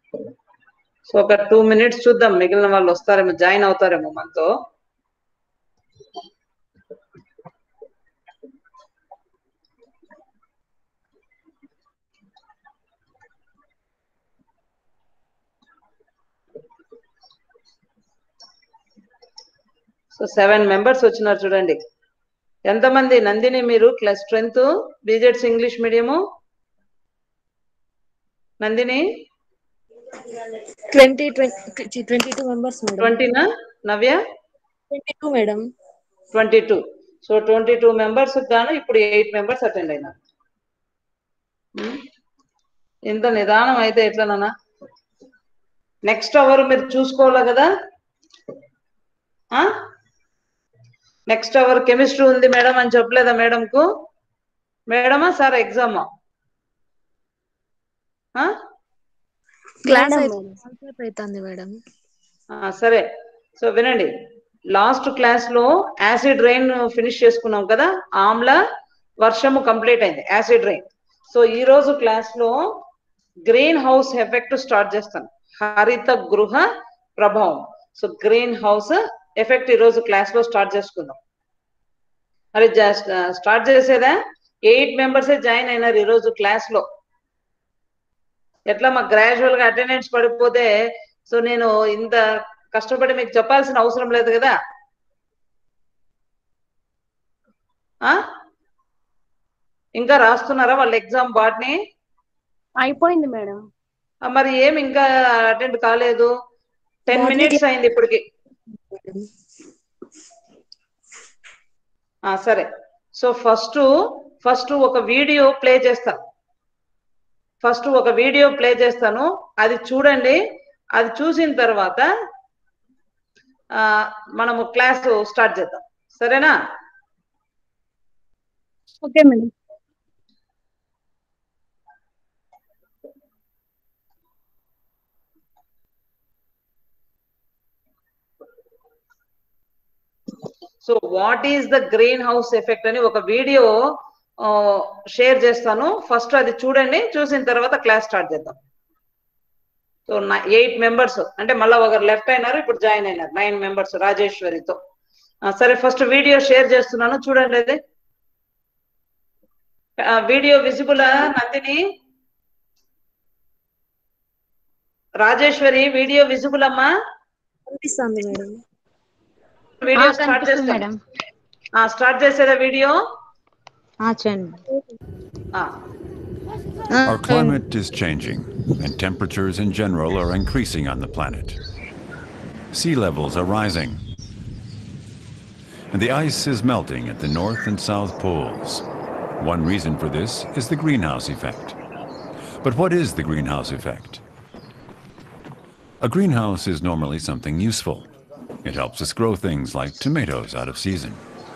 So ఒక two minutes చూద్దాం మిగిలిన వాళ్ళు వస్తారేమో జాయిన్ అవుతారేమో మనతో సో సెవెన్ మెంబర్స్ వచ్చినారు చూడండి ఎంతమంది నందిని మీరు క్లాస్ స్ట్రెంత్ బీజెడ్స్ English medium Nandini twenty twenty twenty two members madam ట్వంటీనా Navya twenty two madam twenty two so twenty two members గాను ఇప్పుడు ఎయిట్ మెంబర్స్ అటెండ్ అయినారు ఉమ్. ఇంత నిదానం అయితే ఎట్లనన్నా నెక్స్ట్ అవర్ మీరు చూసుకోవాలి కదా నెక్స్ట్ అవర్ కెమిస్ట్రీ ఉంది మేడం అని చెప్పలేదా మేడం కు మేడమా సార్ ఎగ్జామా క్లాస్ మేడం, అయితే అవుతుంది మేడం సరే సో వినండి లాస్ట్ క్లాస్ లో యాసిడ్ రైన్ ఫినిష్ చేసుకున్నాం కదా ఆమ్ల వర్షము కంప్లీట్ అయింది యాసిడ్ రైన్ సో ఈ రోజు క్లాస్ లో గ్రీన్ హౌస్ ఎఫెక్ట్ స్టార్ట్ చేస్తాను హరిత గృహ ప్రభావం సో గ్రీన్ హౌస్ ఎఫెక్ట్ ఈ రోజు క్లాస్ లో స్టార్ట్ చేసుకుందాం మరి స్టార్ట్ చేసేదా ఎయిట్ మెంబర్సే జాయిన్ అయినారు ఈ రోజు క్లాస్ లో ఎట్లా మాకు గ్రాడ్యువల్ గా అటెండెన్స్ పడిపోతే సో నేను ఇంత కష్టపడి మీకు చెప్పాల్సిన అవసరం లేదు కదా ఆ ఇంకా రాస్తున్నారా వాళ్ళ ఎగ్జామ్ బాట్ని అయిపోయింది మేడం ఆ, మరి ఏం ఇంకా అటెండ్ కాలేదు టెన్ Botany మినిట్స్ అయింది ఇప్పటికి ఆ, సరే సో ఫస్ట్ ఫస్ట్ ఒక వీడియో ప్లే చేస్తాను ఫస్ట్ ఒక వీడియో ప్లే చేస్తాను అది చూడండి అది చూసిన తర్వాత ఆ, మనము క్లాస్ స్టార్ట్ చేద్దాం సరేనా okay madam so what is the green house effect అని ఒక వీడియో షేర్ చేస్తాను ఫస్ట్ అది చూడండి చూసిన తర్వాత క్లాస్ స్టార్ట్ చేద్దాం సో ఎయిట్ మెంబర్స్ అంటే మళ్ళీ ఒకరు లెఫ్ట్ అయినారు ఇప్పుడు జాయిన్ అయినారు నైన్ మెంబర్స్ రాజేశ్వరితో ఆ, సరే ఫస్ట్ వీడియో షేర్ చేస్తున్నాను చూడండి అది video visible Nandini Rajeshwari video visible అమ్మా కనిపిస్తుంది మేడం వీడియో స్టార్ట్ చేస్తాం మేడం స్టార్ట్ చేసేదా వీడియో చేయండి Our climate is changing, and temperatures in general are increasing on the planet. Sea levels are rising, and the ice is melting at the North and South poles. One reason for this is the greenhouse effect. But what is the greenhouse effect? A greenhouse is normally something useful. It helps us grow things like tomatoes out of season.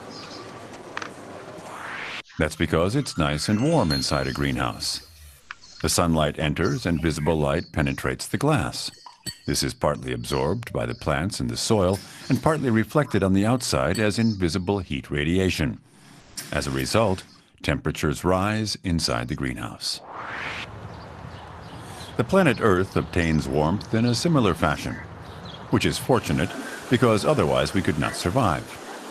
That's because it's nice and warm inside a greenhouse. The sunlight enters and visible light penetrates the glass. This is partly absorbed by the plants in the soil and partly reflected on the outside as invisible heat radiation. As a result, temperatures rise inside the greenhouse. The planet Earth obtains warmth in a similar fashion, which is fortunate because otherwise we could not survive.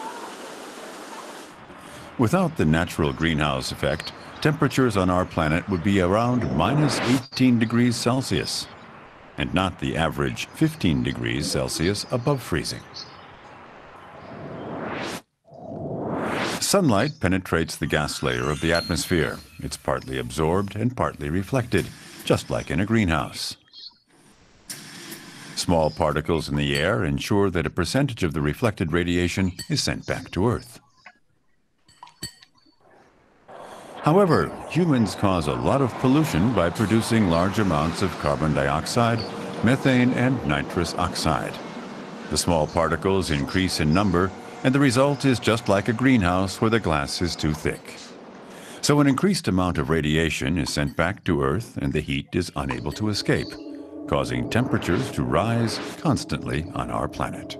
Without the natural greenhouse effect, temperatures on our planet would be around minus 18 degrees Celsius, and not the average 15 degrees Celsius above freezing. Sunlight penetrates the gas layer of the atmosphere. It's partly absorbed and partly reflected, just like in a greenhouse. Small particles in the air ensure that a percentage of the reflected radiation is sent back to Earth. However, humans cause a lot of pollution by producing large amounts of carbon dioxide, methane, and nitrous oxide. The small particles increase in number, and the result is just like a greenhouse where the glass is too thick. So an increased amount of radiation is sent back to Earth and the heat is unable to escape, causing temperatures to rise constantly on our planet.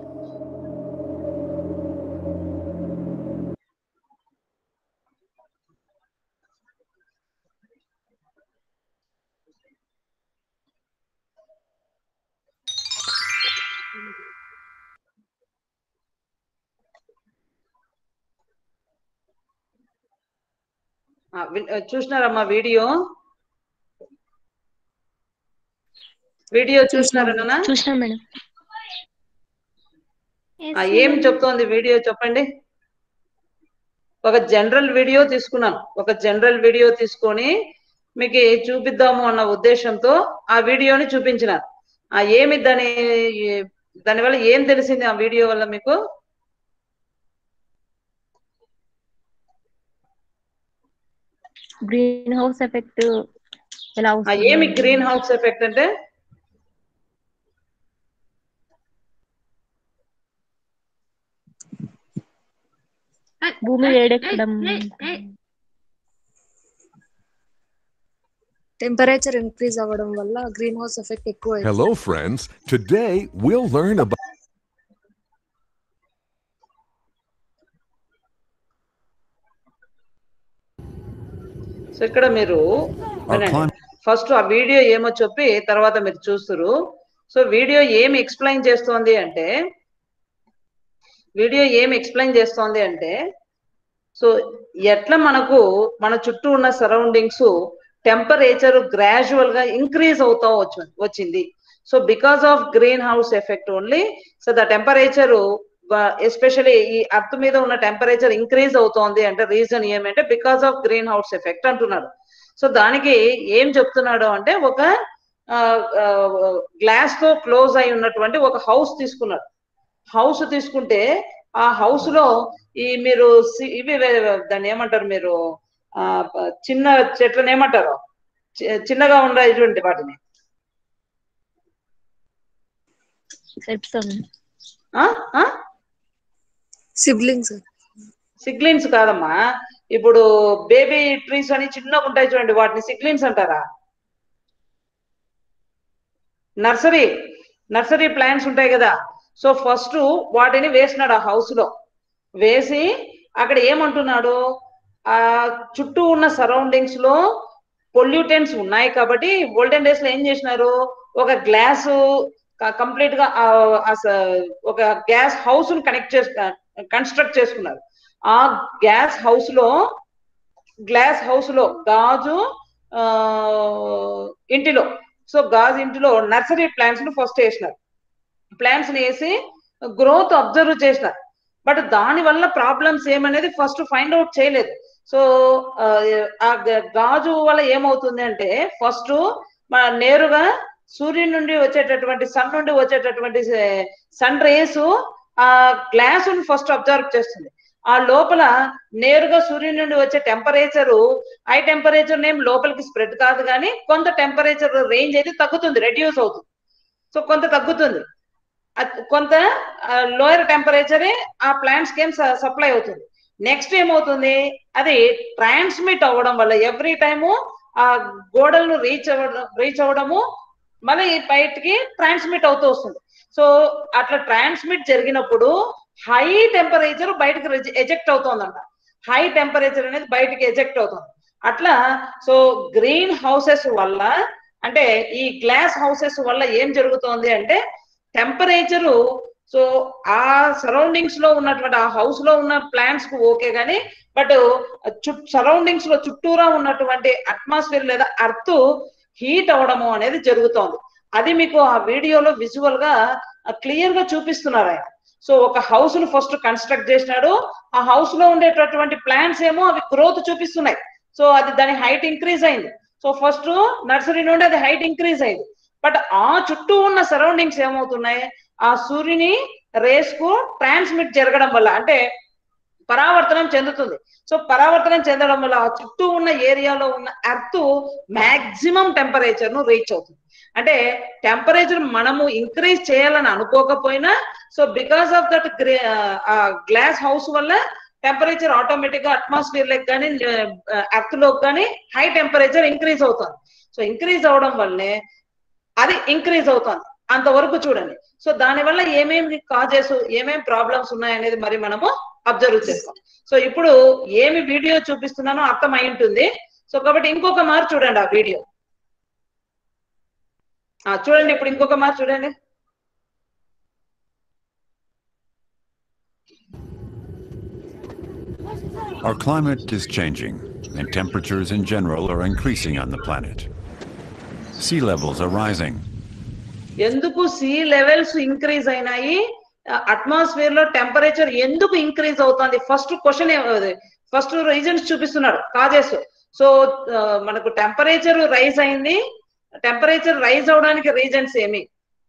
ఆ, వి- ఆ, చూసినారమ్మా video video చూసినారా నాన్న చూసినా madam ఆ, ఏం చెప్తోంది video చెప్పండి ఒక జనరల్ వీడియో తీసుకున్నాను ఒక జనరల్ వీడియో తీసుకొని మీకు చూపిద్దాము అన్న ఉద్దేశంతో ఆ వీడియోని చూపించిన ఆ ఏమి దాని దానివల్ల ఏం తెలిసింది ఆ వీడియో వల్ల మీకు గ్రీన్ హౌస్ ఎఫెక్ట్ ఎలా ఆ వస్తుంది ఏమి గ్రీన్ హౌస్ ఎఫెక్ట్ అంటే భూమి వేడెక్కడం టెంపరేచర్ ఇంక్రీజ్ అవ్వడం వల్ల గ్రీన్ హౌస్ ఎఫెక్ట్ ఎక్కువ అవుతుంది. Hello, friends. Today we'll learn about. So ఇక్కడ మీరు Our వినండి climate ఫస్ట్ ఆ వీడియో ఏమో చెప్పి తర్వాత మీరు చూస్తురు సో వీడియో ఏం ఎక్స్ప్లెయిన్ చేస్తోంది అంటే వీడియో ఏం ఎక్స్ప్లెయిన్ చేస్తోంది అంటే సో ఎట్లా మనకు మన చుట్టూ ఉన్న సరౌండింగ్స్ టెంపరేచర్ గ్రాజువల్ గా ఇంక్రీజ్ అవుతా వచ్చు వచ్చింది so because of green house effect only so the temperature especially ఈ అర్త్ మీద ఉన్న టెంపరేచర్ ఇంక్రీజ్ అవుతోంది అంటే రీజన్ ఏమంటే because of green house effect అంటున్నాడు సో దానికి ఏం చెప్తున్నాడు అంటే ఒక గ్లాస్ తో క్లోజ్ అయి ఉన్నటువంటి ఒక హౌస్ తీసుకున్నాడు హౌస్ తీసుకుంటే ఆ హౌస్ లో ఈ మీరు సి- ఇవి వే- దాన్ని ఏమంటారు మీరు ఆ ప- చిన్న చెట్లను ఏమంటారు చి- చిన్నగా ఉండేటువంటి వాటిని చెప్తాను ఆ ఆ సిబ్లింగ్స్ సిగ్లిన్స్ కాదమ్మా ఇప్పుడు బేబీ ట్రీస్ అని చిన్నగా ఉంటాయి చూడండి వాటిని సిగ్లిన్స్ అంటారా నర్సరీ నర్సరీ ప్లాంట్స్ ఉంటాయి కదా సో ఫస్ట్ వాటిని వేసినాడు ఆ హౌస్ లో వేసి అక్కడ ఏమంటున్నాడు ఆ చుట్టూ ఉన్న సరౌండింగ్స్ లో పొల్యూటెంట్స్ ఉన్నాయి కాబట్టి ఓల్డెన్ డేస్ లో ఏం చేసినారు ఒక గ్లాస్ కంప్లీట్ గా ఆ, ఆ స- ఒక గ్యాస్ హౌస్ ను కనెక్ట్ చేసు కన్స్ట్రక్ట్ చేసుకున్నారు ఆ గ్యాస్ హౌస్ లో గ్లాస్ హౌస్ లో గాజు ఆ, ఇంటిలో సో గాజు ఇంటిలో నర్సరీ ప్లాంట్స్ ను ఫస్ట్ వేసినారు ప్లాంట్స్ ని వేసి గ్రోత్ అబ్జర్వ్ చేసినారు బట్ దాని వల్ల ప్రాబ్లమ్స్ ఏమనేది ఫస్ట్ ఫైండ్ అవుట్ చేయలేదు సో ఆ, ఆ గ- గాజు వల్ల ఏమవుతుంది అంటే ఫస్ట్ నేరుగా సూర్యుని నుండి వచ్చేటటువంటి సన్ నుండి వచ్చేటటువంటి సన్ రేస్ ఆ గ్లాస్ ఫస్ట్ అబ్జర్వ్ చేస్తుంది ఆ లోపల నేరుగా సూర్యుని నుండి వచ్చే టెంపరేచర్ హై టెంపరేచర్ నేమ్ లోపలికి స్ప్రెడ్ కాదు కానీ కొంత టెంపరేచర్ రేంజ్ అయితే తగ్గుతుంది రెడ్యూస్ అవుతుంది సో కొంత తగ్గుతుంది అద్- కొంత లోయర్ టెంపరేచరే ఆ ప్లాంట్స్ కి ఏం సప్లై అవుతుంది నెక్స్ట్ ఏమవుతుంది అది ట్రాన్స్మిట్ అవ్వడం వల్ల ఎవ్రీ టైము ఆ గోడలను రీచ్ అవ్వడం రీచ్ అవ్వడము మళ్ళీ బయటికి ట్రాన్స్మిట్ అవుతూ వస్తుంది సో అట్లా ట్రాన్స్మిట్ జరిగినప్పుడు హై టెంపరేచర్ బయటకు ఎజెక్ట్ అవుతోందంట హై టెంపరేచర్ అనేది బయటికి ఎజెక్ట్ అవుతుంది అట్లా సో గ్రీన్ హౌసెస్ వల్ల అంటే ఈ గ్లాస్ హౌసెస్ వల్ల ఏం జరుగుతోంది అంటే టెంపరేచరు సో ఆ సరౌండింగ్స్ లో ఉన్నటువంటి ఆ హౌస్ లో ఉన్న ప్లాంట్స్ కు ఓకే గానీ బట్ సరౌండింగ్స్ లో చుట్టూరా ఉన్నటువంటి అట్మాస్ఫియర్ లేదా అర్త్ హీట్ అవడము అనేది జరుగుతోంది అది మీకు ఆ వీడియోలో విజువల్ గా క్లియర్ గా చూపిస్తున్నారు ఆయన సో ఒక హౌస్ ను ఫస్ట్ కన్స్ట్రక్ట్ చేసినాడు ఆ హౌస్ లో ఉండేటటువంటి ప్లాంట్స్ ఏమో అవి గ్రోత్ చూపిస్తున్నాయి సో అది దాని హైట్ ఇంక్రీజ్ అయింది సో ఫస్ట్ నర్సరీ నుండి అది హైట్ ఇంక్రీజ్ అయింది బట్ ఆ చుట్టూ ఉన్న సరౌండింగ్స్ ఏమవుతున్నాయి ఆ సూర్యుని రేస్ కు ట్రాన్స్మిట్ జరగడం వల్ల అంటే పరావర్తనం చెందుతుంది సో పరావర్తనం చెందడం వల్ల ఆ చుట్టూ ఉన్న ఏరియాలో ఉన్న ఎర్త్ మాక్సిమం టెంపరేచర్ ను రీచ్ అవుతుంది అంటే టెంపరేచర్ మనము ఇంక్రీజ్ చేయాలని అనుకోకపోయినా so because of that glass house వల్ల టెంపరేచర్ ఆటోమేటిక్ గా అట్మాస్ఫియర్ లెక్ కానీ ఎర్త్ లోకి కానీ హై టెంపరేచర్ ఇంక్రీజ్ అవుతుంది సో ఇంక్రీజ్ అవడం వల్లనే అది ఇంక్రీజ్ అవుతుంది అంతవరకు చూడండి సో దాని వల్ల ఏమేమి కాజెస్ ఏమేమి ప్రాబ్లమ్స్ ఉన్నాయనేది మరి మనము అబ్జర్వ్ చేస్తాం సో ఇప్పుడు ఏమి వీడియో చూపిస్తున్నానో అర్థం అయి ఉంటుంది సో కాబట్టి ఇంకొక మారు చూడండి ఆ వీడియో ఆ చూడండి ఇప్పుడు ఇంకొక మారు చూడండి Our climate is changing. and temperatures in general are increasing on the planet. Sea levels are rising. ఎందుకు సీ లెవెల్స్ ఇంక్రీజ్ అయినాయి అట్మాస్ఫియర్ లో టెంపరేచర్ ఎందుకు ఇంక్రీజ్ అవుతుంది ఫస్ట్ క్వశ్చన్ ఫస్ట్ రీజన్స్ చూపిస్తున్నాడు కాజెస్ సో మనకు టెంపరేచర్ రైజ్ అయింది temperature rise అవడానికి reasons ఏమి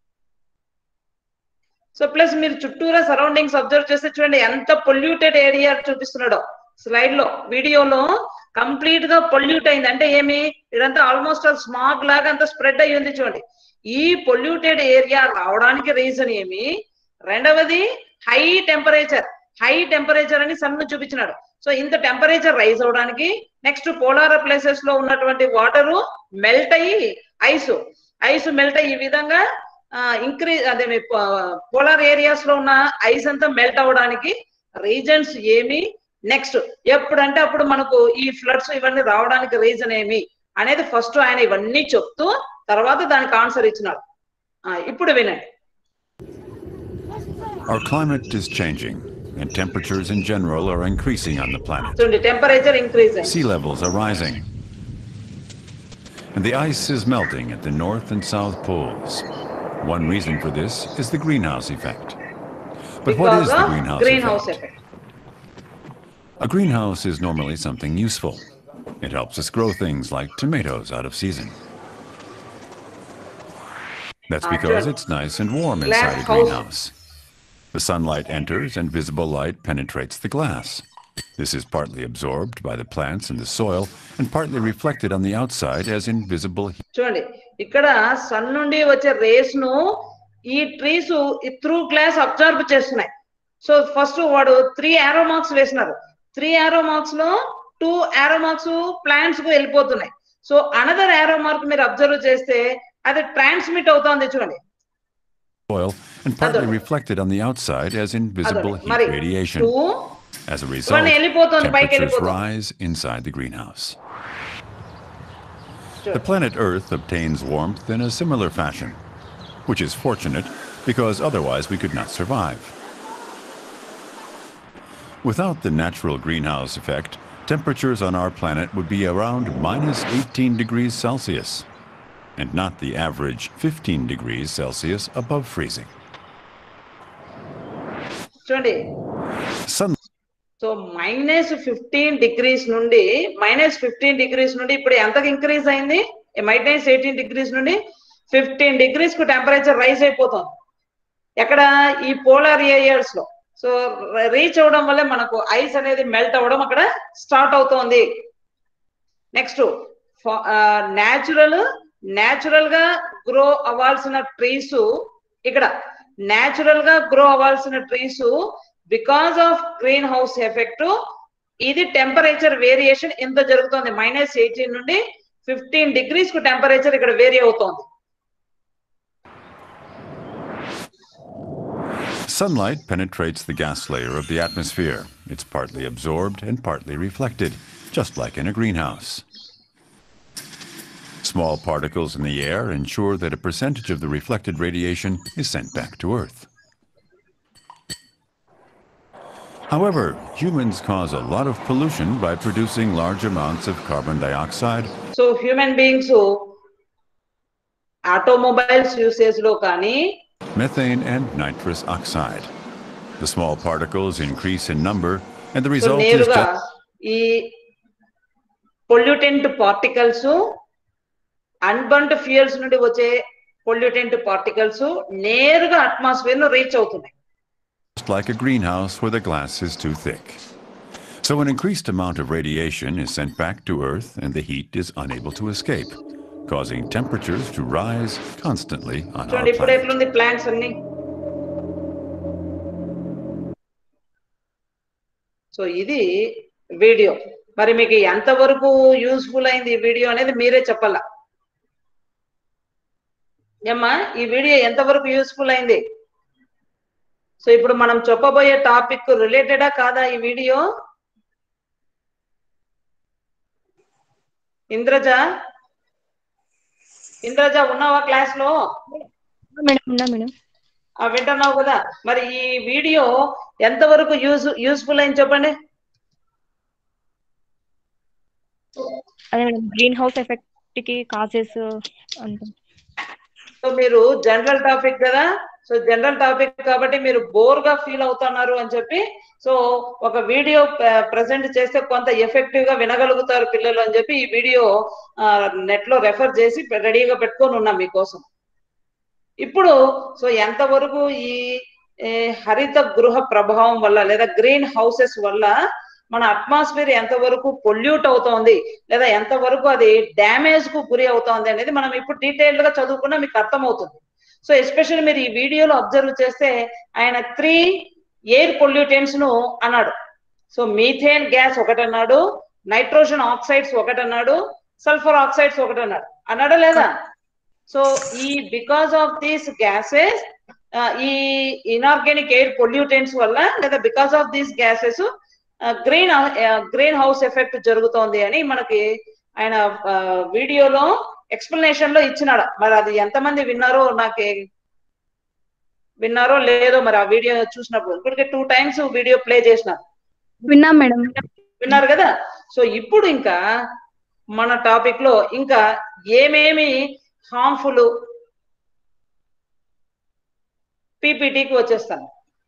సో ప్లస్ మీరు చుట్టూరా సరౌండింగ్స్ అబ్జర్వ్ చేస్తే చూడండి ఎంత పొల్యూటెడ్ ఏరియా చూపిస్తున్నాడో స్లైడ్ లో వీడియోలో కంప్లీట్ గా పొల్యూట్ అయింది అంటే ఏమి ఇదంతా ఆల్మోస్ట్ స్మాగ్ లాగా అంతా స్ప్రెడ్ అయ్యి ఉంది చూడండి ఈ పొల్యూటెడ్ ఏరియా రావడానికి రీజన్ ఏమి రెండవది హై టెంపరేచర్ హై టెంపరేచర్ అని సన్ చూపించినాడు సో ఇంత టెంపరేచర్ రైజ్ అవడానికి నెక్స్ట్ పోలార్ ప్లేసెస్ లో ఉన్నటువంటి వాటర్ మెల్ట్ అయ్యి ఐస్ ఐస్ మెల్ట్ అయ్యి ఈ విధంగా ఇంక్రీజ్ అదే పోలార్ ఏరియాస్ లో ఉన్న ఐస్ అంతా మెల్ట్ అవడానికి రీజన్స్ ఏమి నెక్స్ట్ ఎప్పుడంటే అప్పుడు మనకు ఈ ఫ్లడ్స్ ఇవన్నీ రావడానికి రీజన్ ఏమి అనేది ఫస్ట్ ఆయన ఇవన్నీ చెప్తూ తర్వాత దానికి ఆన్సర్ ఇచ్చినాడు ఆ, ఇప్పుడు వినండి Our climate is changing, and temperatures in general are increasing on the planet. చూడండి టెంపరేచర్ ఇంక్రీజ్ అయింది Sea levels are rising. And the ice is melting at the north and south poles. One reason for this is the greenhouse effect. But what is because the of greenhouse greenhouse effect? Effect A greenhouse is normally something useful. It helps us grow things like tomatoes out of season. That's Ah, because John. it's nice and warm Glass inside a house. greenhouse. The sunlight enters and visible light penetrates the glass. This is partly absorbed by the plants in the soil and partly reflected on the outside as invisible heat. చూడండి ఇక్కడ sun నుండి వచ్చే rays ను ఈ trees through glass observe చేస్తున్నాయి so first వాడు three arrow marks వేసినారు three arrow marks లో టూ ఆరో మార్క్స్ ప్లాంట్స్ కు వెళ్ళిపోతున్నాయి సో అనదర్ ఆరో మార్క్ మీరు అబ్జర్వ్ చేస్తే అది ట్రాన్స్మిట్ అవుతోంది చూడండి soil and partly Other. reflected on the outside as invisible అదొకటి. heat మరి radiation. Two As a result, ఇవన్నీ వెళ్ళిపోతుంది పైకి temperatures వెళ్ళిపోతుంది rise inside the greenhouse. Sure. The planet Earth obtains warmth in a similar fashion, which is fortunate because otherwise we could not survive. Without the natural greenhouse effect, temperatures on our planet would be around minus 18 degrees Celsius, and not the average 15 degrees Celsius above freezing. చూడండి Sun so minus fifteen degrees నుండి minus fifteen degrees నుండి ఇప్పుడు ఎంతకు increase అయింది minus eighteen degrees నుండి fifteen degrees కు temperature rise అయిపోతుంది ఎక్కడ ఈ పోలార్ ఏరియాస్ లో సో రీచ్ అవడం వల్ల మనకు ఐస్ అనేది మెల్ట్ అవ్వడం అక్కడ స్టార్ట్ అవుతోంది నెక్స్ట్ న్యాచురల్ న్యాచురల్ గా గ్రో అవ్వాల్సిన ట్రీస్ ఇక్కడ న్యాచురల్ గా గ్రో అవ్వాల్సిన trees because of green house effect ఇది టెంపరేచర్ వేరియేషన్ ఎంత జరుగుతుంది మైనస్ ఎయిటీన్ నుండి ఫిఫ్టీన్ డిగ్రీస్ కు టెంపరేచర్ ఇక్కడ వేరీ అవుతోంది Sunlight penetrates the gas layer of the atmosphere. It's partly absorbed and partly reflected, just like in a greenhouse. Small particles in the air ensure that a percentage of the reflected radiation is sent back to Earth. However, humans cause a lot of pollution by producing large amounts of carbon dioxide so human beings automobiles usage లో కానీ methane and nitrous oxide. The small particles increase in number, and the so result is నేరుగా just ఈ pollutant particles unburnt fuels నుండి వచ్చే pollutant particles నేరుగా atmosphere ను reach అవుతున్నాయి like a greenhouse where the glass is too thick. So an increased amount of radiation is sent back to Earth and the heat is unable to escape, causing temperatures to rise constantly on our చూడండి ఇప్పుడు planet. ఎట్లుంది plants అన్ని so ఇది video మరి మీకు ఎంతవరకు useful అయింది ఈ వీడియో అనేది మీరే చెప్పాలా ఏమ్మా ఈ వీడియో ఎంతవరకు యూస్ఫుల్ అయింది సో ఇప్పుడు మనం చెప్పబోయే టాపిక్ రిలేటెడా కాదా ఈ వీడియో ఇంద్రజ ఇంద్రజ ఉన్నావా క్లాస్ లో మేడం ఉన్నా మేడం ఆ వింటున్నావు కదా మరి ఈ వీడియో ఎంతవరకు యూజ్ యూస్ఫుల్ అయింది చెప్పండి అదే మేడం గ్రీన్ హౌస్ ఎఫెక్ట్ కి కాజెస్ అంటే సో మీరు జనరల్ టాపిక్ కదా సో జనరల్ టాపిక్ కాబట్టి మీరు బోర్ గా ఫీల్ అవుతున్నారు అని చెప్పి సో ఒక వీడియో ప్రజెంట్ చేస్తే కొంత ఎఫెక్టివ్ గా వినగలుగుతారు పిల్లలు అని చెప్పి ఈ వీడియో నెట్ లో రెఫర్ చేసి రెడీగా పెట్టుకొని ఉన్నాం మీకోసం ఇప్పుడు సో ఎంతవరకు ఈ ఏ, హరిత గృహ ప్రభావం వల్ల లేదా గ్రీన్ హౌసెస్ వల్ల మన అట్మాస్ఫియర్ ఎంతవరకు పొల్యూట్ అవుతోంది లేదా ఎంతవరకు అది డ్యామేజ్ కు గురి అవుతోంది అనేది మనం ఇప్పుడు డీటెయిల్డ్ గా చదువుకున్నా మీకు అర్థమవుతుంది సో ఎస్పెషల్లీ మీరు ఈ వీడియోలో అబ్జర్వ్ చేస్తే ఆయన త్రీ ఎయిర్ పొల్యూటెంట్స్ ను అన్నాడు సో మీథేన్ గ్యాస్ ఒకటి అన్నాడు నైట్రోజన్ ఆక్సైడ్స్ ఒకటి అన్నాడు సల్ఫర్ ఆక్సైడ్స్ ఒకటి అన్నాడు అన్నాడా లేదా సో ఈ బికాస్ ఆఫ్ దీస్ గ్యాసెస్ ఈ ఇనార్గానిక్ ఎయిర్ పొల్యూటెంట్స్ వల్ల లేదా because of these gases green green house effect జరుగుతోంది అని మనకి ఆయన వీడియోలో ఎక్స్ప్లెనేషన్ లో ఇచ్చినాడు మరి అది ఎంతమంది విన్నారో నాకు విన్నారో లేదో మరి ఆ వీడియో చూసినప్పుడు ఇప్పటికే టూ టైమ్స్ వీడియో ప్లే చేసిన విన్నాం మేడం విన్నారు కదా సో ఇప్పుడు ఇంకా మన టాపిక్ లో ఇంకా ఏమేమి హార్మ్ఫుల్ పీపీటీకి వచ్చేస్తాను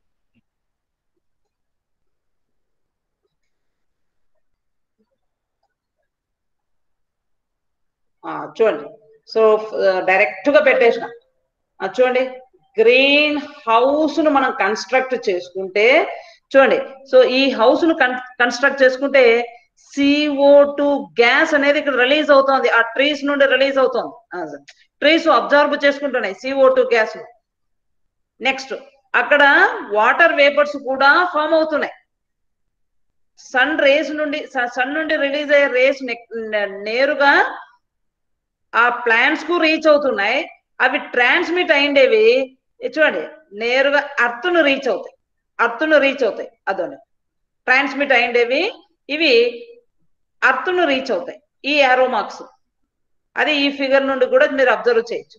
ఆ, చూడండి సో డైరెక్ట్ గా పెట్టేసిన ఆ, చూడండి గ్రీన్ హౌస్ ను మనం కన్స్ట్రక్ట్ చేసుకుంటే చూడండి సో ఈ హౌస్ ను కన్స్ట్రక్ట్ చేసుకుంటే సిఓ టూ గ్యాస్ అనేది ఇక్కడ రిలీజ్ అవుతోంది ఆ ట్రీస్ నుండి రిలీజ్ అవుతోంది ట్రీస్ అబ్జర్వ్ చేసుకుంటున్నాయి సిఓ టూ గ్యాస్ నెక్స్ట్ అక్కడ వాటర్ వేపర్స్ కూడా ఫామ్ అవుతున్నాయి సన్ రేస్ నుండి సన్ నుండి రిలీజ్ అయ్యే రేస్ నేరుగా ఆ ప్లాంట్స్ కు రీచ్ అవుతున్నాయి అవి ట్రాన్స్మిట్ అయిండేవి ఇది చూడండి నేరుగా అర్త్ ను రీచ్ అవుతాయి అర్త్ ను రీచ్ అవుతాయి అదోని ట్రాన్స్మిట్ అయిండేవి ఇవి అర్త్ ను రీచ్ అవుతాయి ఈ యారో మార్క్స్ అది ఈ ఫిగర్ నుండి కూడా మీరు అబ్జర్వ్ చేయొచ్చు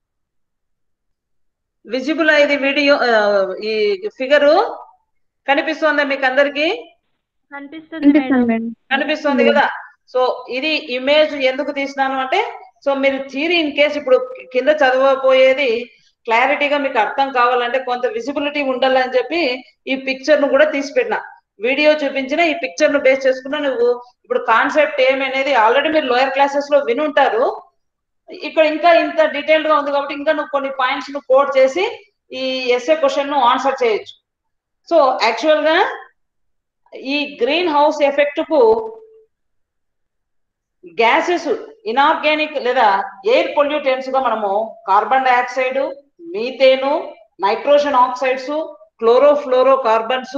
విజిబుల్ ఇది వీడియో ఈ ఫిగరు కనిపిస్తోందా మీకు అందరికి కనిపిస్తుంది మేడం కనిపిస్తుంది కదా సో ఇది ఇమేజ్ ఎందుకు తీసినాను అంటే సో మీరు థీరీ ఇన్ కేస్ ఇప్పుడు కింద చదవబోయేది క్లారిటీగా మీకు అర్థం కావాలంటే కొంత విజిబిలిటీ ఉండాలని చెప్పి ఈ పిక్చర్ ను కూడా తీసి పెట్టిన వీడియో చూపించిన ఈ పిక్చర్ ను బేస్ చేసుకున్నా నువ్వు ఇప్పుడు కాన్సెప్ట్ ఏమనేది ఆల్రెడీ మీరు లోయర్ క్లాసెస్ లో విని ఉంటారు ఇక్కడ ఇంకా ఇంత డీటెయిల్డ్ గా ఉంది కాబట్టి ఇంకా నువ్వు కొన్ని పాయింట్స్ ను కోడ్ చేసి ఈ ఎస్ఏ క్వశ్చన్ ను ఆన్సర్ చేయొచ్చు సో యాక్చువల్ గా ఈ గ్రీన్ హౌస్ ఎఫెక్ట్ కు గ్యాసెస్ ఇనార్గానిక్ లేదా ఎయిర్ పొల్యూటెంట్స్ గా మనము carbon dioxide methane nitrogen oxides chlorofluorocarbons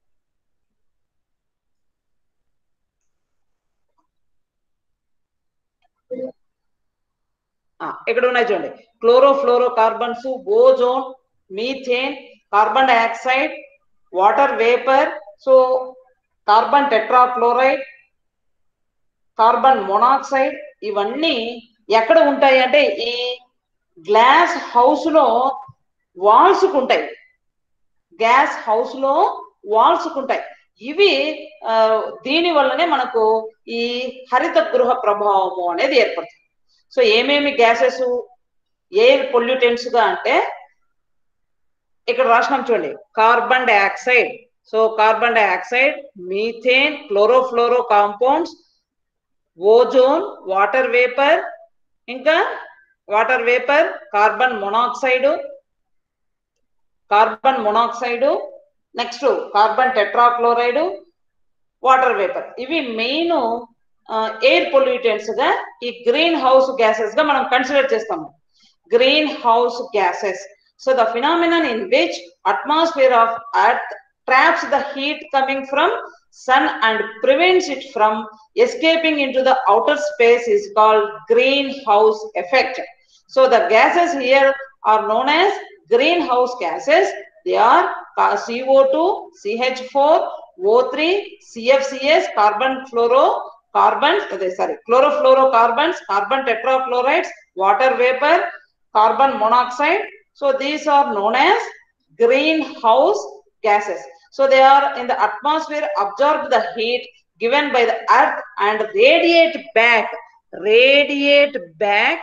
ఇక్కడ ఉన్నాయి చూడండి chlorofluorocarbons ozone methane carbon dioxide water vapour so carbon tetrachloride carbon monoxide ఇవన్నీ ఎక్కడ ఉంటాయి అంటే ఈ గ్లాస్ హౌస్ లో వాల్స్ ఉంటాయి గ్యాస్ హౌస్ లో వాల్స్ ఉంటాయి ఇవి దీని వల్లనే మనకు ఈ హరిత గృహ ప్రభావము అనేది ఏర్పడుతుంది సో ఏమేమి గ్యాసెస్ ఎయిర్ పొల్యూటెంట్స్ గా అంటే ఇక్కడ రాసినాం చూడండి carbon dioxide so carbon dioxide methane chlorofluoro compounds ozone water vapour ఇంకా water vapour carbon monoxide carbon monoxide next carbon tetrachloride water vapour ఇవి మెయిన్ ఎయిర్ పొల్యూటెంట్స్ గా ఈ గ్రీన్ హౌస్ గ్యాసెస్ గా మనం కన్సిడర్ చేస్తాము green house gases so the phenomenon in which atmosphere of earth traps the heat coming from sun and prevents it from escaping into the outer space is called greenhouse effect so the gases here are known as greenhouse gases they are co2 ch4 o3 cfcs carbon fluoro carbons sorry chlorofluorocarbons carbon tetrachlorides water vapor carbon monoxide so these are known as greenhouse gases so they are in the atmosphere absorb the heat given by the earth and radiate back radiate back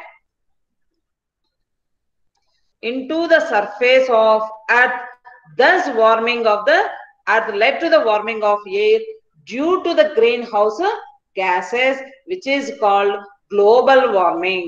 into the surface of earth thus warming of the earth led to the warming of air due to the greenhouse gases which is called global warming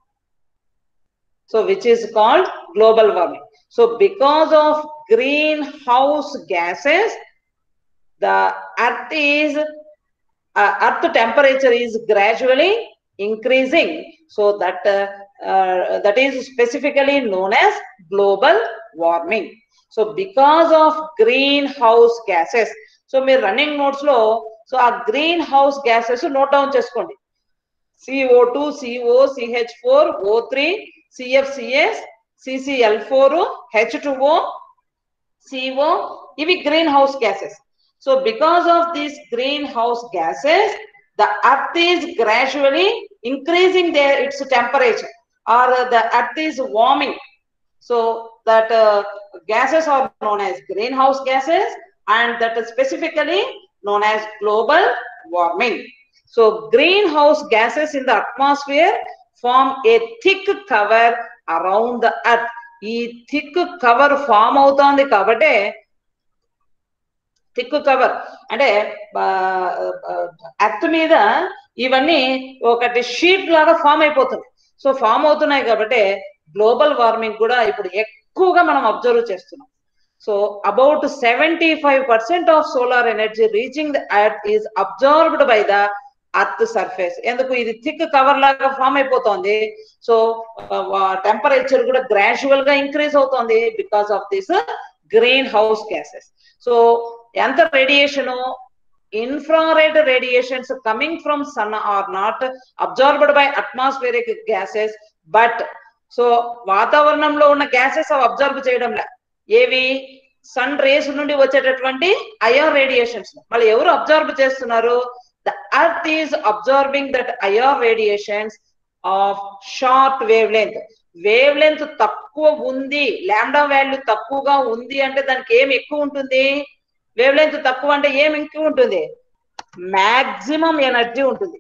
so which is called global warming so because of greenhouse gases the earth is uh, earth temperature is gradually increasing so that uh, uh, that is specifically known as global warming so because of greenhouse gases so మీరు running notes లో so ఆ green house gases note down చేసుకోండి CO two CO CH four O three CFCs CCl four H two CO ఇవి green house gases so because of these green house gases the earth is gradually increasing they its temperature or the earth is warming so that gases are known as greenhouse gases and that is specifically known as global warming. So greenhouse gases in the atmosphere form a thick cover around the earth. ఈ thick cover form అవుతోంది కాబట్టి thick cover అంటే earth మీద ఇవన్నీ ఒకటి sheet లాగా form అయిపోతుంది so form అవుతున్నాయి కాబట్టి గ్లోబల్ వార్మింగ్ కూడా ఇప్పుడు ఎక్కువగా మనం అబ్జర్వ్ చేస్తున్నాం so about seventy five percent of solar energy reaching the earth is observed by the earth surface ఎందుకు ఇది థిక్ కవర్ లాగా ఫామ్ అయిపోతుంది సో టెంపరేచర్ కూడా గ్రాడ్యువల్ గా ఇంక్రీజ్ అవుతుంది because of this green house gases so ఎంత radiation infrared radiations coming from sun are not observed by atmospheric gases but so వాతావరణంలో ఉన్న గ్యాసెస్ అవి అబ్జర్వ్ చేయడం లే ఏవి సన్ రేస్ నుండి వచ్చేటటువంటి అయర్ రేడియేషన్స్ మళ్ళీ ఎవరు అబ్జర్వ్ చేస్తున్నారు the earth is observing that IR radiations of short wave length wave length తక్కువ ఉంది లాండా వాల్యూ తక్కువగా ఉంది అంటే దానికి ఏం ఎక్కువ ఉంటుంది వేవ్ లెంత్ తక్కువ అంటే ఏం ఎక్కువ ఉంటుంది మాక్సిమం ఎనర్జీ ఉంటుంది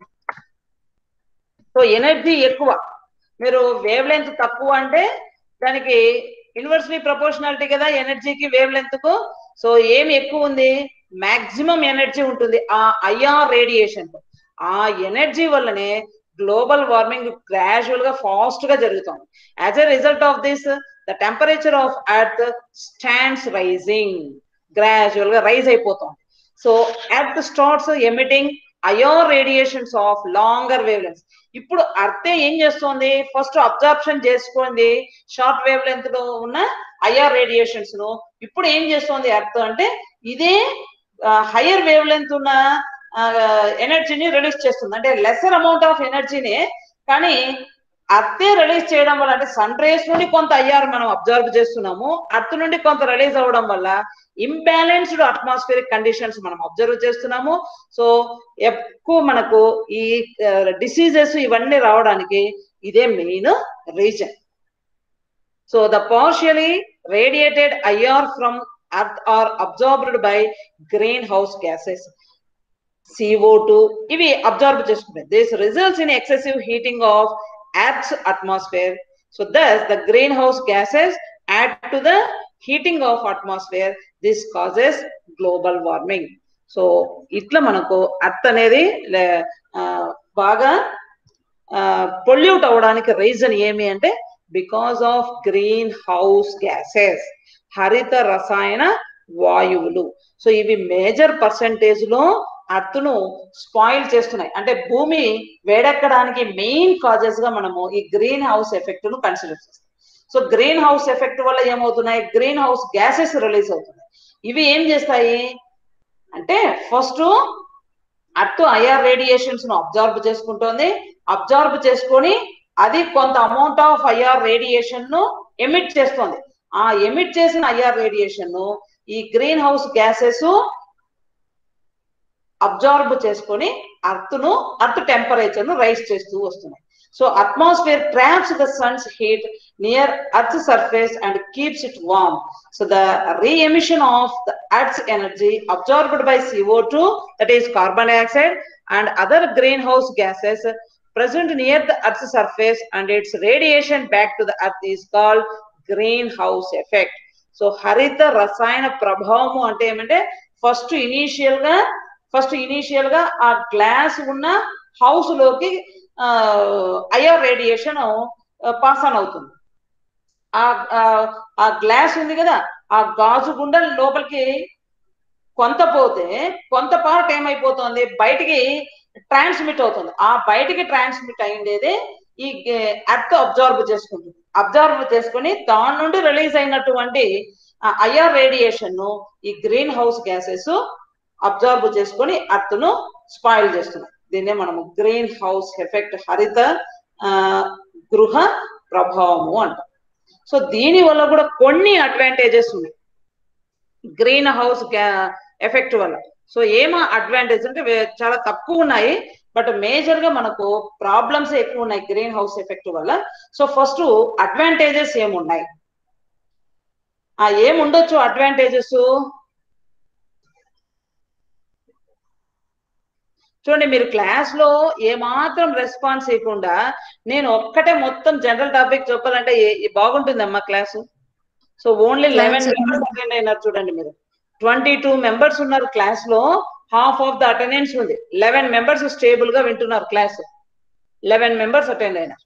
సో ఎనర్జీ ఎక్కువ మీరు వేవ్ లెంత్ తక్కువ అంటే దానికి ఇన్వర్స్లీ ప్రపోర్షనాలిటీ కదా ఎనర్జీకి వేవ్ లెంత్ కు సో ఏం ఎక్కువ ఉంది మాక్సిమం ఎనర్జీ ఉంటుంది ఆ ఐఆర్ రేడియేషన్ ఆ ఎనర్జీ వల్లనే గ్లోబల్ వార్మింగ్ గ్రాజువల్ గా ఫాస్ట్ గా జరుగుతుంది as a result of this the temperature of earth stands rising gradual గా రైజ్ అయిపోతుంది so earth starts emitting IR radiations of longer wave lengths ఇప్పుడు అర్థే ఏం చేస్తోంది ఫస్ట్ అబ్జార్ప్షన్ చేసుకోండి షార్ట్ వేవ్ లెంత్ లో ఉన్న ఐఆర్ రేడియేషన్స్ ను ఇప్పుడు ఏం చేస్తోంది అర్థ అంటే ఇదే హయ్యర్ వేవ్ లెంత్ ఉన్న ఎనర్జీని రిలీజ్ చేస్తుంది అంటే లెసర్ అమౌంట్ ఆఫ్ ఎనర్జీని కానీ అర్థే రిలీజ్ చేయడం వల్ల అంటే సన్ రేస్ నుండి కొంత ఐఆర్ మనం అబ్జర్వ్ చేస్తున్నాము అర్త్ నుండి కొంత రిలీజ్ అవ్వడం వల్ల ఇంబ్యాలెన్స్డ్ అట్మాస్ఫియరిక్ కండిషన్స్ మనం అబ్జర్వ్ చేస్తున్నాము సో ఎక్కువ మనకు ఈ డిసీజెస్ ఇవన్నీ రావడానికి ఇదే main reason so the partially radiated IR from earth are absorbed by green house gases CO two ఇవి అబ్జర్వ్ చేసుకుంటాయి this results in excessive heating of earth's atmosphere so thus the green house gases add to the heating of atmosphere this causes global warming so ఇట్లా మనకు earth అనేది బాగా pollute అవడానికి reason ఏమి అంటే because of green house gases హరిత రసాయన వాయువులు సో ఇవి మేజర్ పర్సంటేజ్ లో అర్త్ను స్పాయిల్ చేస్తున్నాయి అంటే భూమి వేడెక్కడానికి మెయిన్ కాజెస్ గా మనము ఈ గ్రీన్ హౌస్ ఎఫెక్ట్ ను కన్సిడర్ చేస్తాం సో గ్రీన్ హౌస్ ఎఫెక్ట్ వల్ల ఏమవుతున్నాయి గ్రీన్ హౌస్ గ్యాసెస్ రిలీజ్ అవుతున్నాయి ఇవి ఏం చేస్తాయి అంటే ఫస్ట్ అర్త్ ఐఆర్ రేడియేషన్స్ ను అబ్జర్వ్ చేసుకుంటోంది అబ్జర్వ్ చేసుకొని అది కొంత అమౌంట్ ఆఫ్ ఐఆర్ రేడియేషన్ ను ఎమిట్ చేస్తుంది ఆ ఎమిట్ చేసిన ఐఆర్ రేడియేషన్ ను ఈ గ్రీన్ హౌస్ గ్యాసెస్ అబ్జార్బ్ చేసుకొని అర్త్ ను అర్త్ టెంపరేచర్ ను రైజ్ చేస్తూ వస్తున్నాయి so atmosphere traps the sun's heat near earth surface and keeps it warm so the re-emission of the earth's energy absorbed by CO2 that is carbon dioxide and other greenhouse gases present near the earth's surface and its radiation back to the earth is called greenhouse effect so హరిత రసాయన ప్రభావము అంటే ఏమంటే first initial గా first initial గా ఆ glass ఉన్న house లోకి అయర్ రేడియేషన్ పాస్ ఆన్ అవుతుంది ఆ ఆ- ఆ గ్లాస్ ఉంది కదా ఆ గాజు గుండ లోపలికి కొంత పోతే కొంత పార్ట్ ఏమైపోతుంది బయటికి ట్రాన్స్మిట్ అవుతుంది ఆ బయటికి ట్రాన్స్మిట్ అయిండేది ఈ ఎర్త్ అబ్జర్వ్ చేసుకుంటుంది అబ్జర్వ్ చేసుకుని దాని నుండి రిలీజ్ అయినటువంటి ఐఆర్ రేడియేషన్ ను ఈ గ్రీన్ హౌస్ గ్యాసెస్ అబ్జర్వ్ చేసుకొని ఎర్త్ ను స్పాయిల్ చేస్తున్నాయి దీన్నే మనము గ్రీన్ హౌస్ ఎఫెక్ట్ హరిత ఆ, గృహ ప్రభావము అంటాం సో దీని వల్ల కూడా కొన్ని అడ్వాంటేజెస్ ఉన్నాయి గ్రీన్ హౌస్ ఎఫెక్ట్ వల్ల సో ఏమ అడ్వాంటేజ్ అంటే వే- చాలా తక్కువ ఉన్నాయి బట్ మేజర్ గా మనకు ప్రాబ్లమ్స్ ఎక్కువ ఉన్నాయి గ్రీన్ హౌస్ ఎఫెక్ట్ వల్ల సో ఫస్ట్ అడ్వాంటేజెస్ ఏమున్నాయి ఆ ఏముండొచ్చు అడ్వాంటేజెస్ చూడండి మీరు క్లాస్ లో ఏమాత్రం రెస్పాన్స్ ఇవ్వకుండా నేను ఒక్కటే మొత్తం జనరల్ టాపిక్ చెప్పాలంటే ఏ- ఏ- బాగుంటుందమ్మా class so only eleven Class members attend అయినారు చూడండి మీరు ట్వంటీ టూ మెంబర్స్ ఉన్నారు క్లాస్ లో హాఫ్ ఆఫ్ ద అటెండెన్స్ ఉంది లెవెన్ మెంబర్స్ స్టేబుల్ గా వింటున్నారు క్లాస్ లెవెన్ మెంబర్స్ అటెండ్ అయినారు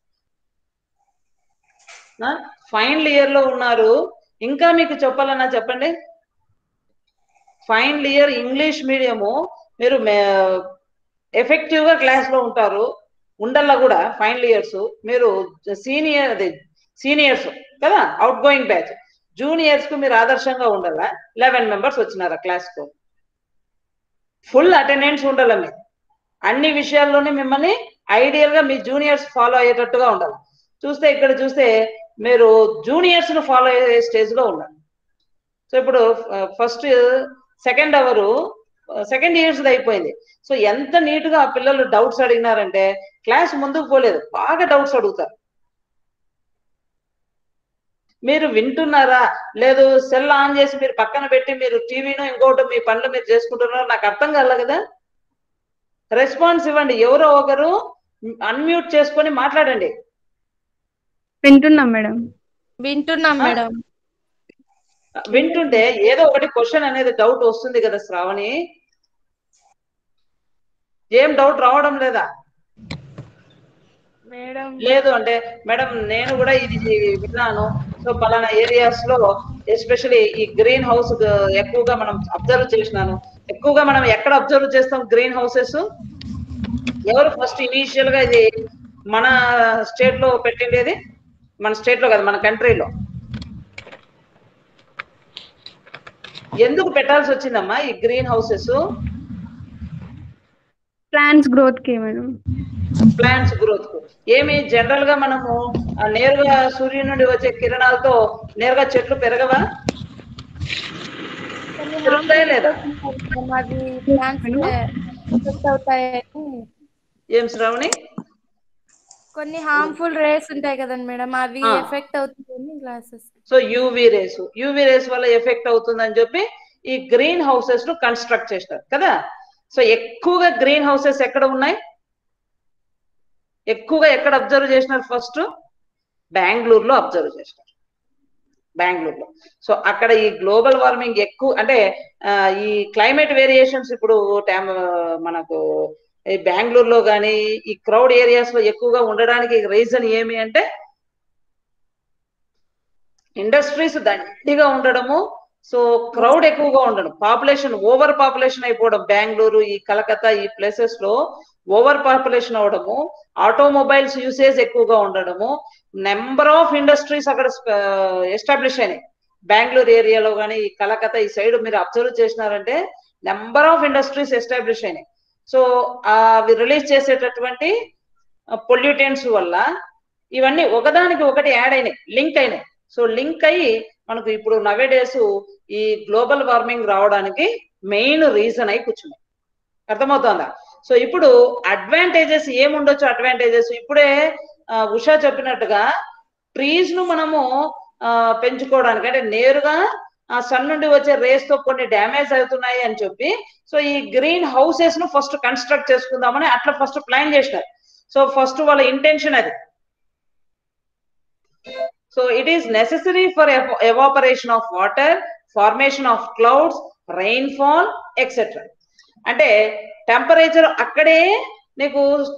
ఫైనల్ ఇయర్ లో ఉన్నారు ఇంకా మీకు చెప్పాలన్నా చెప్పండి ఫైనల్ ఇయర్ ఇంగ్లీష్ మీడియము మీరు ఎఫెక్టివ్ గా క్లాస్ లో ఉంటారు ఉండల్లా కూడా ఫైనల్ ఇయర్స్ మీరు సీనియర్ అదే సీనియర్స్ కదా అవుట్ గోయింగ్ బ్యాచ్ జూనియర్స్ కు మీరు ఆదర్శంగా ఉండాలా లెవెన్ మెంబర్స్ వచ్చినారు క్లాస్ కు ఫుల్ అటెండెన్స్ ఉండాలి మీరు అన్ని విషయాల్లోనే మిమ్మల్ని ఐడియల్ గా మీ జూనియర్స్ ఫాలో అయ్యేటట్టుగా ఉండాలి చూస్తే ఇక్కడ చూస్తే మీరు జూనియర్స్ ను ఫాలో అయ్యే స్టేజ్ లో ఉన్నారు సో ఇప్పుడు first second hour second years అయిపోయింది సో ఎంత నీట్ గా ఆ పిల్లలు డౌట్స్ అడిగినారంటే క్లాస్ ముందుకు పోలేదు బాగా డౌట్స్ అడుగుతారు మీరు వింటున్నారా లేదు సెల్ ఆన్ చేసి మీరు పక్కన పెట్టి మీరు టీవీనో ఇంకోటి మీ పనులు మీరు చేసుకుంటున్నారో నాకు అర్థం కాలే కదా రెస్పాన్స్ ఇవ్వండి ఎవరో ఒకరు అన్మ్యూట్ చేసుకొని మాట్లాడండి వింటున్నాం మేడం వింటున్నాం ఆ? మేడం వింటుంటే ఏదో ఒకటి క్వశ్చన్ అనేది డౌట్ వస్తుంది కదా శ్రావణి ఏం డౌట్ రావడం లేదా మేడం లేదు అంటే మేడం నేను కూడా ఇది విన్నాను సో పలానా ఏరియాస్ లో ఎస్పెషల్లీ ఈ గ్రీన్ హౌస్ ఎక్కువగా మనం అబ్జర్వ్ చేసినాను ఎక్కువగా మనం ఎక్కడ అబ్జర్వ్ చేస్తాం గ్రీన్ హౌసెస్ ఎవరు ఫస్ట్ ఇనీషియల్ గా ఇది మన స్టేట్ లో పెట్టిండేది మన స్టేట్ లో కదా మన కంట్రీలో ఎందుకు పెట్టాల్సి వచ్చిందమ్మా ఈ గ్రీన్ హౌసెస్ ప్లాంట్స్ గ్రోత్ కి మేడం ప్లాంట్స్ గ్రోత్ కు ఏమి జనరల్ గా మనము ఆ, నేరుగా సూర్యుని నుండి వచ్చే కిరణాలతో నేరుగా చెట్లు పెరగవా పెరుగుతాయా లేదా అది ప్లాంట్స్ ఎఫెక్ట్ అవుతాయని ఏం శ్రావణి కొన్ని హార్మ్ఫుల్ రేస్ ఉంటాయి కదండి మేడం అవి ఆ. ఎఫెక్ట్ అవుతాయని glasses so UV rays UV rays వల్ల ఎఫెక్ట్ అవుతుందని చెప్పి ఈ గ్రీన్ హౌసెస్ ను కన్స్ట్రక్ట్ చేసినారు కదా సో ఎక్కువగా గ్రీన్ హౌసెస్ ఎక్కడ ఉన్నాయి ఎక్కువగా ఎక్కడ అబ్జర్వ్ చేసినారు ఫస్ట్ బెంగళూరులో అబ్జర్వ్ చేసినారు బెంగళూరులో సో అక్కడ ఈ గ్లోబల్ వార్మింగ్ ఎక్కువ అంటే ఆ, ఈ క్లైమేట్ వేరియేషన్స్ ఇప్పుడు టైం మనకు ఈ బెంగళూరులో కానీ ఈ క్రౌడ్ ఏరియాస్ లో ఎక్కువగా ఉండడానికి రీజన్ ఏమి అంటే ఇండస్ట్రీస్ దండిగా ఉండడము సో క్రౌడ్ ఎక్కువగా ఉండడం పాపులేషన్ ఓవర్ పాపులేషన్ అయిపోవడం బెంగళూరు ఈ కలకత్తా ఈ ప్లేసెస్ లో ఓవర్ పాపులేషన్ అవడము ఆటోమొబైల్స్ యూసేజ్ ఎక్కువగా ఉండడము నెంబర్ ఆఫ్ ఇండస్ట్రీస్ అక్కడ ఎస్టాబ్లిష్ అయినాయి బెంగళూరు ఏరియాలో కానీ ఈ కలకత్తా ఈ సైడ్ మీరు అబ్జర్వ్ చేసినారంటే నెంబర్ ఆఫ్ ఇండస్ట్రీస్ ఎస్టాబ్లిష్ అయినాయి సో అవి రిలీజ్ చేసేటటువంటి పొల్యూటెంట్స్ వల్ల ఇవన్నీ ఒకదానికి ఒకటి యాడ్ అయినాయి లింక్ అయినాయి సో లింక్ అయ్యి మనకు ఇప్పుడు నవే డేస్ ఈ గ్లోబల్ వార్మింగ్ రావడానికి మెయిన్ రీజన్ అయి కూర్చున్నాయి అర్థమవుతోందా సో ఇప్పుడు అడ్వాంటేజెస్ ఏముండొచ్చు అడ్వాంటేజెస్ ఇప్పుడే ఆ, ఉషా చెప్పినట్టుగా ట్రీస్ ను మనము ఆ, పెంచుకోవడానికి అంటే నేరుగా ఆ సన్ నుండి వచ్చే రేస్ తో కొన్ని డ్యామేజ్ అవుతున్నాయి అని చెప్పి సో ఈ గ్రీన్ హౌసెస్ ను ఫస్ట్ కన్స్ట్రక్ట్ చేసుకుందామని అట్లా ఫస్ట్ ప్లాన్ చేసినారు సో ఫస్ట్ వాళ్ళ ఇంటెన్షన్ అది so it is necessary for evaporation of water formation of clouds rainfall etcetera అంటే టెంపరేచర్ అక్కడే నీకు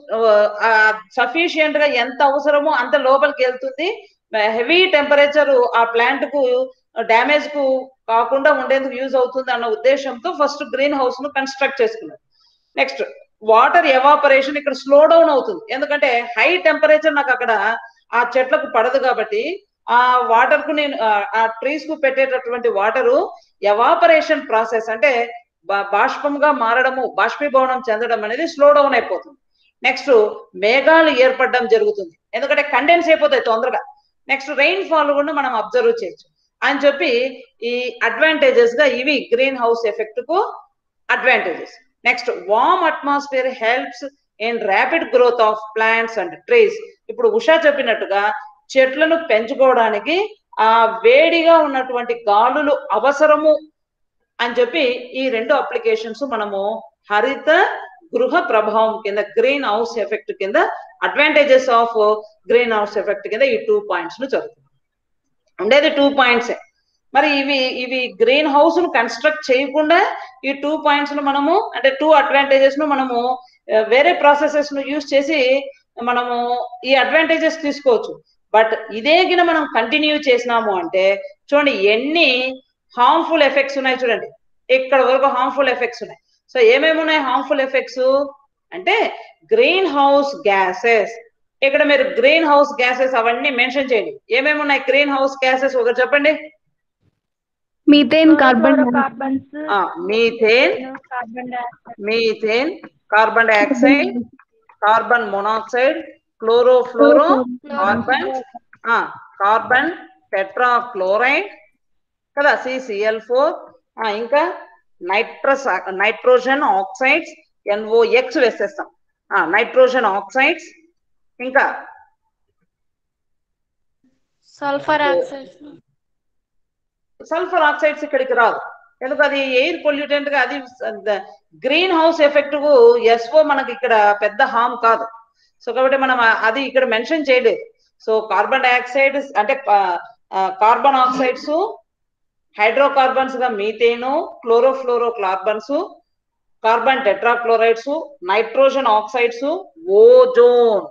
సఫిషియంట్ గా ఎంత అవసరమో అంత లోపలికి వెళ్తుంది హెవీ టెంపరేచర్ ఆ ప్లాంట్ కు డ్యామేజ్ కు కాకుండా ఉండేందుకు యూజ్ అవుతుంది అన్న ఉద్దేశంతో ఫస్ట్ గ్రీన్ హౌస్ ను కన్స్ట్రక్ట్ చేసుకున్నారు నెక్స్ట్ వాటర్ ఎవాపరేషన్ ఇక్కడ స్లో డౌన్ అవుతుంది ఎందుకంటే హై టెంపరేచర్ నాకు అక్కడ ఆ చెట్లకు పడదు కాబట్టి ఆ వాటర్ కు నేను ఆ- ఆ ట్రీస్ కు పెట్టేటటువంటి వాటరు ఎవాపరేషన్ ప్రాసెస్ అంటే బా- బాష్పంగా మారడము బాష్పీభవనం చెందడం అనేది స్లో డౌన్ అయిపోతుంది నెక్స్ట్ మేఘాలు ఏర్పడడం జరుగుతుంది ఎందుకంటే కండెన్స్ అయిపోతాయి తొందరగా నెక్స్ట్ రెయిన్ ఫాల్ కూడా మనం అబ్జర్వ్ చేయొచ్చు అని చెప్పి ఈ అడ్వాంటేజెస్ గా ఇవి గ్రీన్ హౌస్ ఎఫెక్ట్ కు advantages next warm atmosphere helps in rapid growth of plants and trees ఇప్పుడు ఉషా చెప్పినట్టుగా చెట్లను పెంచుకోవడానికి ఆ వేడిగా ఉన్నటువంటి గాలులు అవసరము అని చెప్పి ఈ రెండు అప్లికేషన్స్ మనము హరిత గృహ ప్రభావం కింద గ్రీన్ హౌస్ ఎఫెక్ట్ కింద advantages of green house effect కింద ఈ టూ పాయింట్స్ ను చదువుతున్నాం ఉండేది టూ పాయింట్స్ మరి ఇవి ఇవి గ్రీన్ హౌస్ ను కన్స్ట్రక్ట్ చేయకుండా ఈ టూ పాయింట్స్ ను మనము అంటే టూ అడ్వాంటేజెస్ ను మనము ఆ, వేరే ప్రాసెసెస్ ను యూజ్ చేసి మనము ఈ అడ్వాంటేజెస్ తీసుకోవచ్చు బట్ ఇదే గిన మనం కంటిన్యూ చేసినాము అంటే చూడండి ఎన్ని హార్మ్ఫుల్ ఎఫెక్ట్స్ ఉన్నాయి చూడండి ఇక్కడ వరకు హార్మ్ఫుల్ ఎఫెక్ట్స్ ఉన్నాయి సో ఏమేమి ఉన్నాయి హార్మ్ఫుల్ ఎఫెక్ట్స్ అంటే గ్రీన్ హౌస్ గ్యాసెస్ ఇక్కడ మీరు గ్రీన్ హౌస్ గ్యాసెస్ అవన్నీ మెన్షన్ చేయండి ఏమేమి ఉన్నాయి గ్రీన్ హౌస్ గ్యాసెస్ ఒకటి చెప్పండి methane carbon carbons methane carbon dioxide methane carbon dioxide carbon monoxide chlorofluoro carbon carbon tetra chloride కదా సిసిఎల్ ఫోర్ ఇంకా నైట్రస్ నైట్రోజన్ ఆక్సైడ్స్ ఎన్ఓఎక్స్ వేసేస్తాం నైట్రోజన్ ఆక్సైడ్స్ ఇంకా సల్ఫర్ ఆక్సైడ్స్ సల్ఫర్ ఆక్సైడ్స్ ఇక్కడికి రాదు ఎందుకు అది ఎయిర్ పొల్యూటెంట్ గా అది గ్రీన్ హౌస్ ఎఫెక్ట్ కు ఎస్ఓ మనకి ఇక్కడ పెద్ద హామ్ కాదు సో కాబట్టి మనం ఆ- అది ఇక్కడ మెన్షన్ చేయలేదు సో కార్బన్ డైఆక్సైడ్ అంటే కార్బన్ ఆక్సైడ్స్ హైడ్రోకార్బన్స్ గా methane chlorofluoro carbons carbon tetrachlorides nitrogen oxides ozone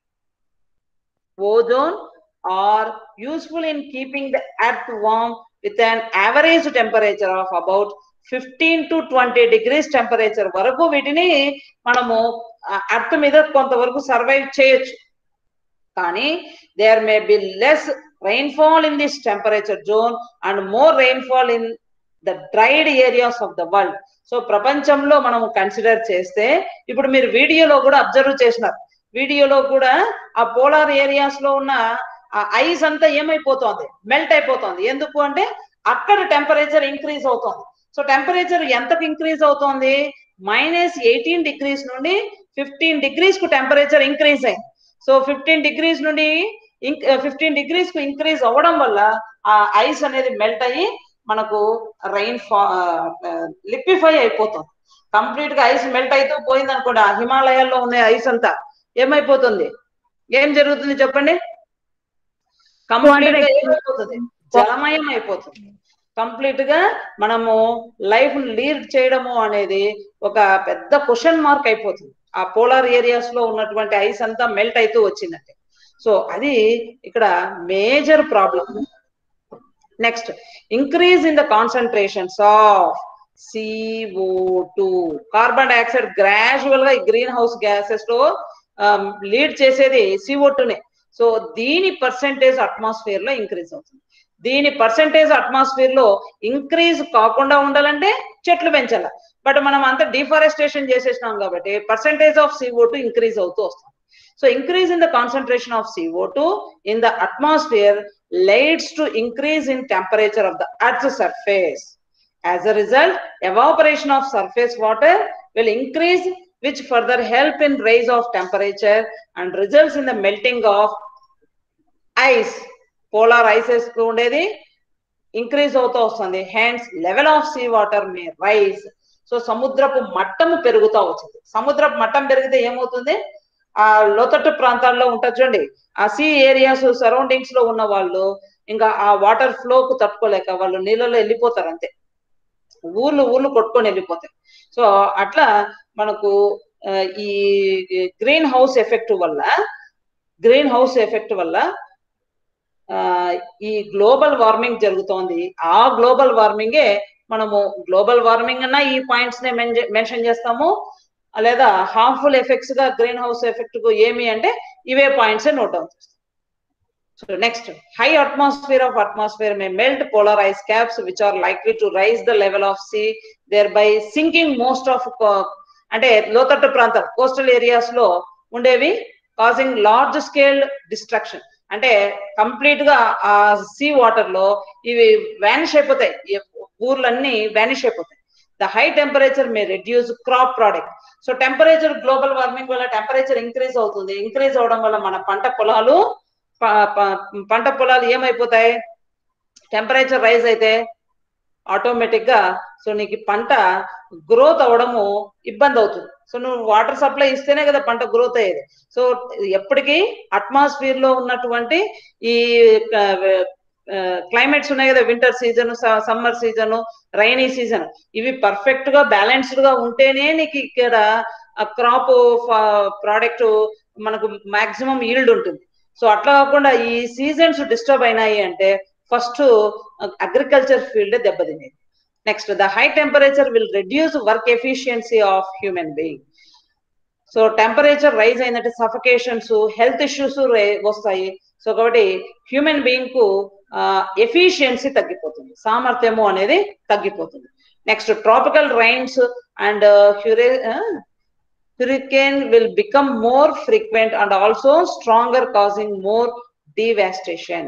ozone are useful in keeping the earth warm with an average temperature of about 15 to 20 degrees temperature వరకు వీటిని మనము earth మీద కొంతవరకు survive చేయొచ్చు కానీ there may be less rainfall in this temperature zone and more rainfall in the dried areas of the world so ప్రపంచంలో మనము consider చేస్తే ఇప్పుడు మీరు వీడియోలో కూడా అబ్జర్వ్ చేసినారు వీడియోలో కూడా ఆ పోలార్ ఏరియాస్ లో ఉన్న ఆ ఐస్ అంతా ఏమైపోతోంది మెల్ట్ అయిపోతోంది ఎందుకు అంటే అక్కడ టెంపరేచర్ ఇంక్రీజ్ అవుతోంది సో టెంపరేచర్ ఎంతకు ఇంక్రీజ్ అవుతోంది మైనస్ ఎయిటీన్ డిగ్రీస్ నుండి ఫిఫ్టీన్ డిగ్రీస్ కు టెంపరేచర్ ఇంక్రీజ్ అయింది సో ఫిఫ్టీన్ డిగ్రీస్ నుండి ఫిఫ్టీన్ డిగ్రీస్ కు ఇంక్రీజ్ అవ్వడం వల్ల ఆ ఐస్ అనేది మెల్ట్ అయ్యి మనకు రైన్ ఫా లిక్విఫై అయిపోతుంది కంప్లీట్ గా ఐస్ మెల్ట్ అవుతూ పోయింది అనుకోండి ఆ హిమాలయాల్లో ఉన్న ఐస్ అంతా ఏమైపోతుంది ఏం జరుగుతుంది చెప్పండి కంప్లీట్ గా ఏమైపోతుంది జలమయం అయిపోతుంది కంప్లీట్ గా మనము లైఫ్ లీడ్ చేయడము అనేది ఒక పెద్ద క్వశ్చన్ మార్క్ అయిపోతుంది ఆ పోలార్ ఏరియాస్ లో ఉన్నటువంటి ఐస్ అంతా మెల్ట్ అవుతూ వచ్చిందంటే సో అది ఇక్కడ major problem next increase in the concentrations of CO two carbon dioxide gradual గా ఈ గ్రీన్ హౌస్ గ్యాసెస్ లో లీడ్ చేసేది సిఓ టూనే సో దీని పర్సెంటేజ్ అట్మాస్ఫియర్ లో ఇంక్రీజ్ అవుతుంది దీని పర్సెంటేజ్ అట్మాస్ఫియర్ లో ఇంక్రీజ్ కాకుండా ఉండాలంటే చెట్లు పెంచాలి బట్ మనం అంతా డిఫారెస్టేషన్ చేసేసినాం కాబట్టి percentage of CO two increase అవుతూ వస్తుంది so increase in the concentration of CO two in the atmosphere leads to increase in temperature of the earth's surface. As a result, evaporation of surface water will increase which further help in rise of temperature and results in the melting of ice polar ices కు ఉండేది increase అవుతూ వస్తుంది hence level of sea water may rise so సముద్రపు మట్టము పెరుగుతూ వచ్చింది సముద్రపు మట్టం పెరిగితే ఏమవుతుంది ఆ లోతట్టు ప్రాంతాల్లో ఉంటుంది చూడండి ఆ సీ ఏరియాస్ సరౌండింగ్స్ లో ఉన్న వాళ్ళు ఇంకా ఆ వాటర్ ఫ్లో కు తట్టుకోలేక వాళ్ళు నీళ్ళలో వెళ్ళిపోతారు అంతే ఊర్లు ఊర్లు కొట్టుకొని వెళ్ళిపోతాయి సో అట్లా మనకు ఆ, ఈ గ్రీన్ హౌస్ ఎఫెక్ట్ వల్ల గ్రీన్ హౌస్ ఎఫెక్ట్ వల్ల ఆ, ఈ గ్లోబల్ వార్మింగ్ జరుగుతోంది ఆ గ్లోబల్ వార్మింగే మనము గ్లోబల్ వార్మింగ్ అన్న ఈ పాయింట్స్ నే మెన్షన్ చేస్తాము లేదా హార్మ్ఫుల్ ఎఫెక్ట్స్ గా గ్రీన్ హౌస్ ఎఫెక్ట్ కు ఏమి అంటే ఇవే పాయింట్స్ నోట్ డౌన్ చేస్తాం so next high atmosphere of atmosphere may melt polar ice caps which are likely to rise the level of sea thereby sinking most of అంటే లోతట్టు ప్రాంతం coastal areas లో ఉండేవి కాజింగ్ లార్జ్ స్కేల్ డిస్ట్రక్షన్ అంటే complete గా ఆ sea water లో ఇవి వ్యానిష్ అయిపోతాయి ఈ ఊర్లన్నీ వ్యానిష్ అయిపోతాయి the high temperature may reduce crop product so temperature global warming వల్ల టెంపరేచర్ ఇంక్రీజ్ అవుతుంది ఇంక్రీజ్ అవడం వల్ల మన పంట పొలాలు ప- ప- పంట పొలాలు ఏమైపోతాయి టెంపరేచర్ రైజ్ అయితే ఆటోమేటిక్ గా సో నీకు పంట గ్రోత్ అవడము ఇబ్బంది అవుతుంది సో నువ్వు వాటర్ సప్లై ఇస్తేనే కదా పంట గ్రోత్ అయ్యేది సో ఎప్పటికీ అట్మాస్ఫియర్ లో ఉన్నటువంటి ఈ క్లైమేట్స్ ఉన్నాయి కదా winter season summer season rainy season ఇవి పర్ఫెక్ట్ గా బ్యాలెన్స్డ్ గా ఉంటేనే నీకు ఇక్కడ క్రాప్ ప్రోడక్ట్ మనకు మాక్సిమం ఈల్డ్ ఉంటుంది సో అట్లా కాకుండా ఈ సీజన్స్ డిస్టర్బ్ అయినాయి అంటే ఫస్ట్ అగ్రికల్చర్ ఫీల్డ్ దెబ్బతినేది next the high temperature will reduce work efficiency of human being so temperature rise అయినట్టు సఫకేషన్స్ హెల్త్ ఇష్యూస్ వస్తాయి సో కాబట్టి హ్యూమన్ బీయింగ్ కు ఎఫిషియన్సీ తగ్గిపోతుంది సామర్థ్యము అనేది తగ్గిపోతుంది next tropical rains and హ్యూరే hurricane will become more frequent and also stronger causing more devastation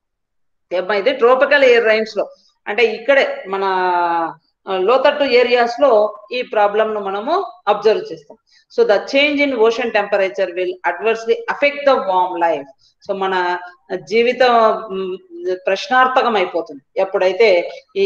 ఏమ్మా ఇది ట్రోపికల్ ఎయిర్ రైన్స్ లో అంటే ఇక్కడే మన ఆ, లోతట్టు ఏరియాస్ లో ఈ ప్రాబ్లమ్ ను మనము అబ్జర్వ్ చేస్తాం so the change in ocean temperature will adversely affect the warm life so మన జీవితం మ్, ప్రశ్నార్థకం అయిపోతుంది ఎప్పుడైతే ఈ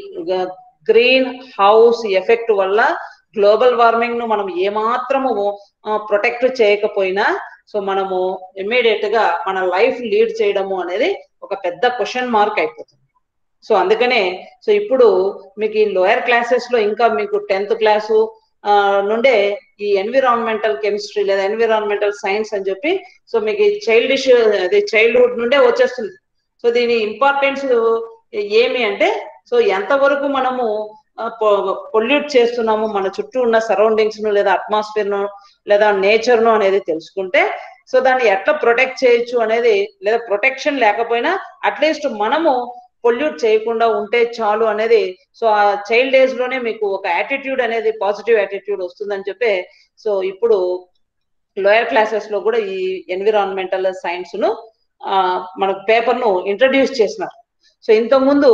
గ్రీన్ హౌస్ ఎఫెక్ట్ వల్ల గ్లోబల్ వార్మింగ్ ను మనం ఏమాత్రము ప్రొటెక్ట్ చేయకపోయినా సో మనము ఇమ్మీడియట్ గా మన లైఫ్ లీడ్ చేయడము అనేది ఒక పెద్ద క్వశ్చన్ మార్క్ అయిపోతుంది సో అందుకనే సో ఇప్పుడు మీకు ఈ లోయర్ క్లాసెస్ లో ఇంకా మీకు టెన్త్ క్లాసు నుండే ఈ ఎన్విరాన్మెంటల్ కెమిస్ట్రీ లేదా ఎన్విరాన్మెంటల్ సైన్స్ అని చెప్పి సో మీకు ఈ చైల్డిష్ అది చైల్డ్హుడ్ నుండే వచ్చేస్తుంది సో దీని ఇంపార్టెన్స్ ఏమి అంటే సో ఎంతవరకు మనము పొల్యూట్ చేస్తున్నాము మన చుట్టూ ఉన్న సరౌండింగ్స్ ను లేదా అట్మాస్ఫియర్ ను లేదా నేచర్ ను అనేది తెలుసుకుంటే సో దాన్ని ఎట్లా ప్రొటెక్ట్ చేయొచ్చు అనేది లేదా ప్రొటెక్షన్ లేకపోయినా అట్లీస్ట్ మనము పొల్యూట్ చేయకుండా ఉంటే చాలు అనేది సో ఆ చైల్డ్ ఏజ్ లోనే మీకు ఒక యాటిట్యూడ్ అనేది పాజిటివ్ యాటిట్యూడ్ వస్తుందని చెప్పి సో ఇప్పుడు లోయర్ క్లాసెస్ లో కూడా ఈ ఎన్విరాన్మెంటల్ సైన్స్ ను ఆ, మన పేపర్ ను ఇంట్రడ్యూస్ చేసినారు సో ఇంతకుముందు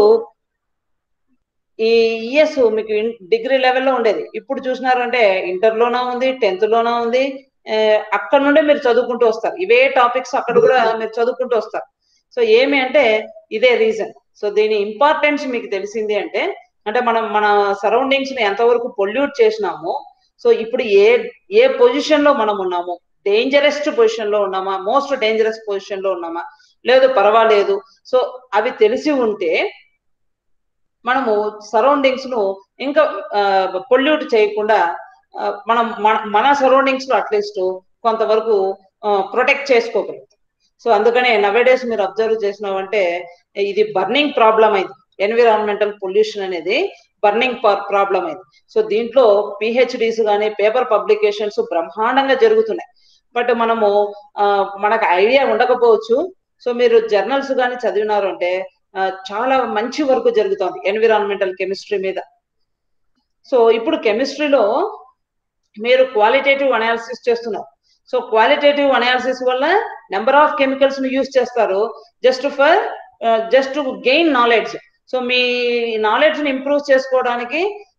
ఈ ఇయర్స్ మీకు డిగ్రీ లెవెల్లో ఉండేది ఇప్పుడు చూసినారంటే ఇంటర్ లోనా ఉంది టెన్త్ లోనా ఉంది ఆ, అక్కడ నుండే మీరు చదువుకుంటూ వస్తారు ఇవే టాపిక్స్ అక్కడ కూడా మీరు చదువుకుంటూ వస్తారు సో ఏమి అంటే ఇదే రీజన్ సో దీని ఇంపార్టెన్స్ మీకు తెలిసింది అంటే అంటే మనం మన సరౌండింగ్స్ ని ఎంతవరకు పొల్యూట్ చేసినామో సో ఇప్పుడు ఏ ఏ పొజిషన్ లో మనం ఉన్నాము డేంజరస్ట్ పొజిషన్ లో ఉన్నామా మోస్ట్ డేంజరస్ పొజిషన్ లో ఉన్నామా లేదు పర్వాలేదు సో అవి తెలిసి ఉంటే మనము సరౌండింగ్స్ ను ఇంకా పొల్యూట్ చేయకుండా ఆ, మనం మన మన సరౌండింగ్స్ లో అట్లీస్ట్ కొంతవరకు ప్రొటెక్ట్ చేసుకోగలుగుతాం సో అందుకనే నవేడేస్ మీరు అబ్జర్వ్ చేసినామంటే ఇది బర్నింగ్ ప్రాబ్లం అయింది ఎన్విరాన్మెంటల్ పొల్యూషన్ అనేది బర్నింగ్ ప్రాబ్లం అయింది సో దీంట్లో పిహెచ్డిస్ కానీ పేపర్ పబ్లికేషన్స్ బ్రహ్మాండంగా జరుగుతున్నాయి బట్ మనము ఆ, మనకు ఐడియా ఉండకపోవచ్చు సో మీరు జర్నల్స్ కానీ చదివినారు అంటే ఆ, చాలా మంచి వర్క్ జరుగుతోంది ఎన్విరాన్మెంటల్ కెమిస్ట్రీ మీద సో ఇప్పుడు కెమిస్ట్రీలో మీరు క్వాలిటేటివ్ అనాలిసిస్ చేస్తున్నారు సో క్వాలిటేటివ్ అనాలిసిస్ వల్ల నెంబర్ ఆఫ్ కెమికల్స్ ను యూజ్ చేస్తారు just for just to gain knowledge so మీ నాలెడ్జ్ ని ఇంప్రూవ్ చేసుకోవడానికి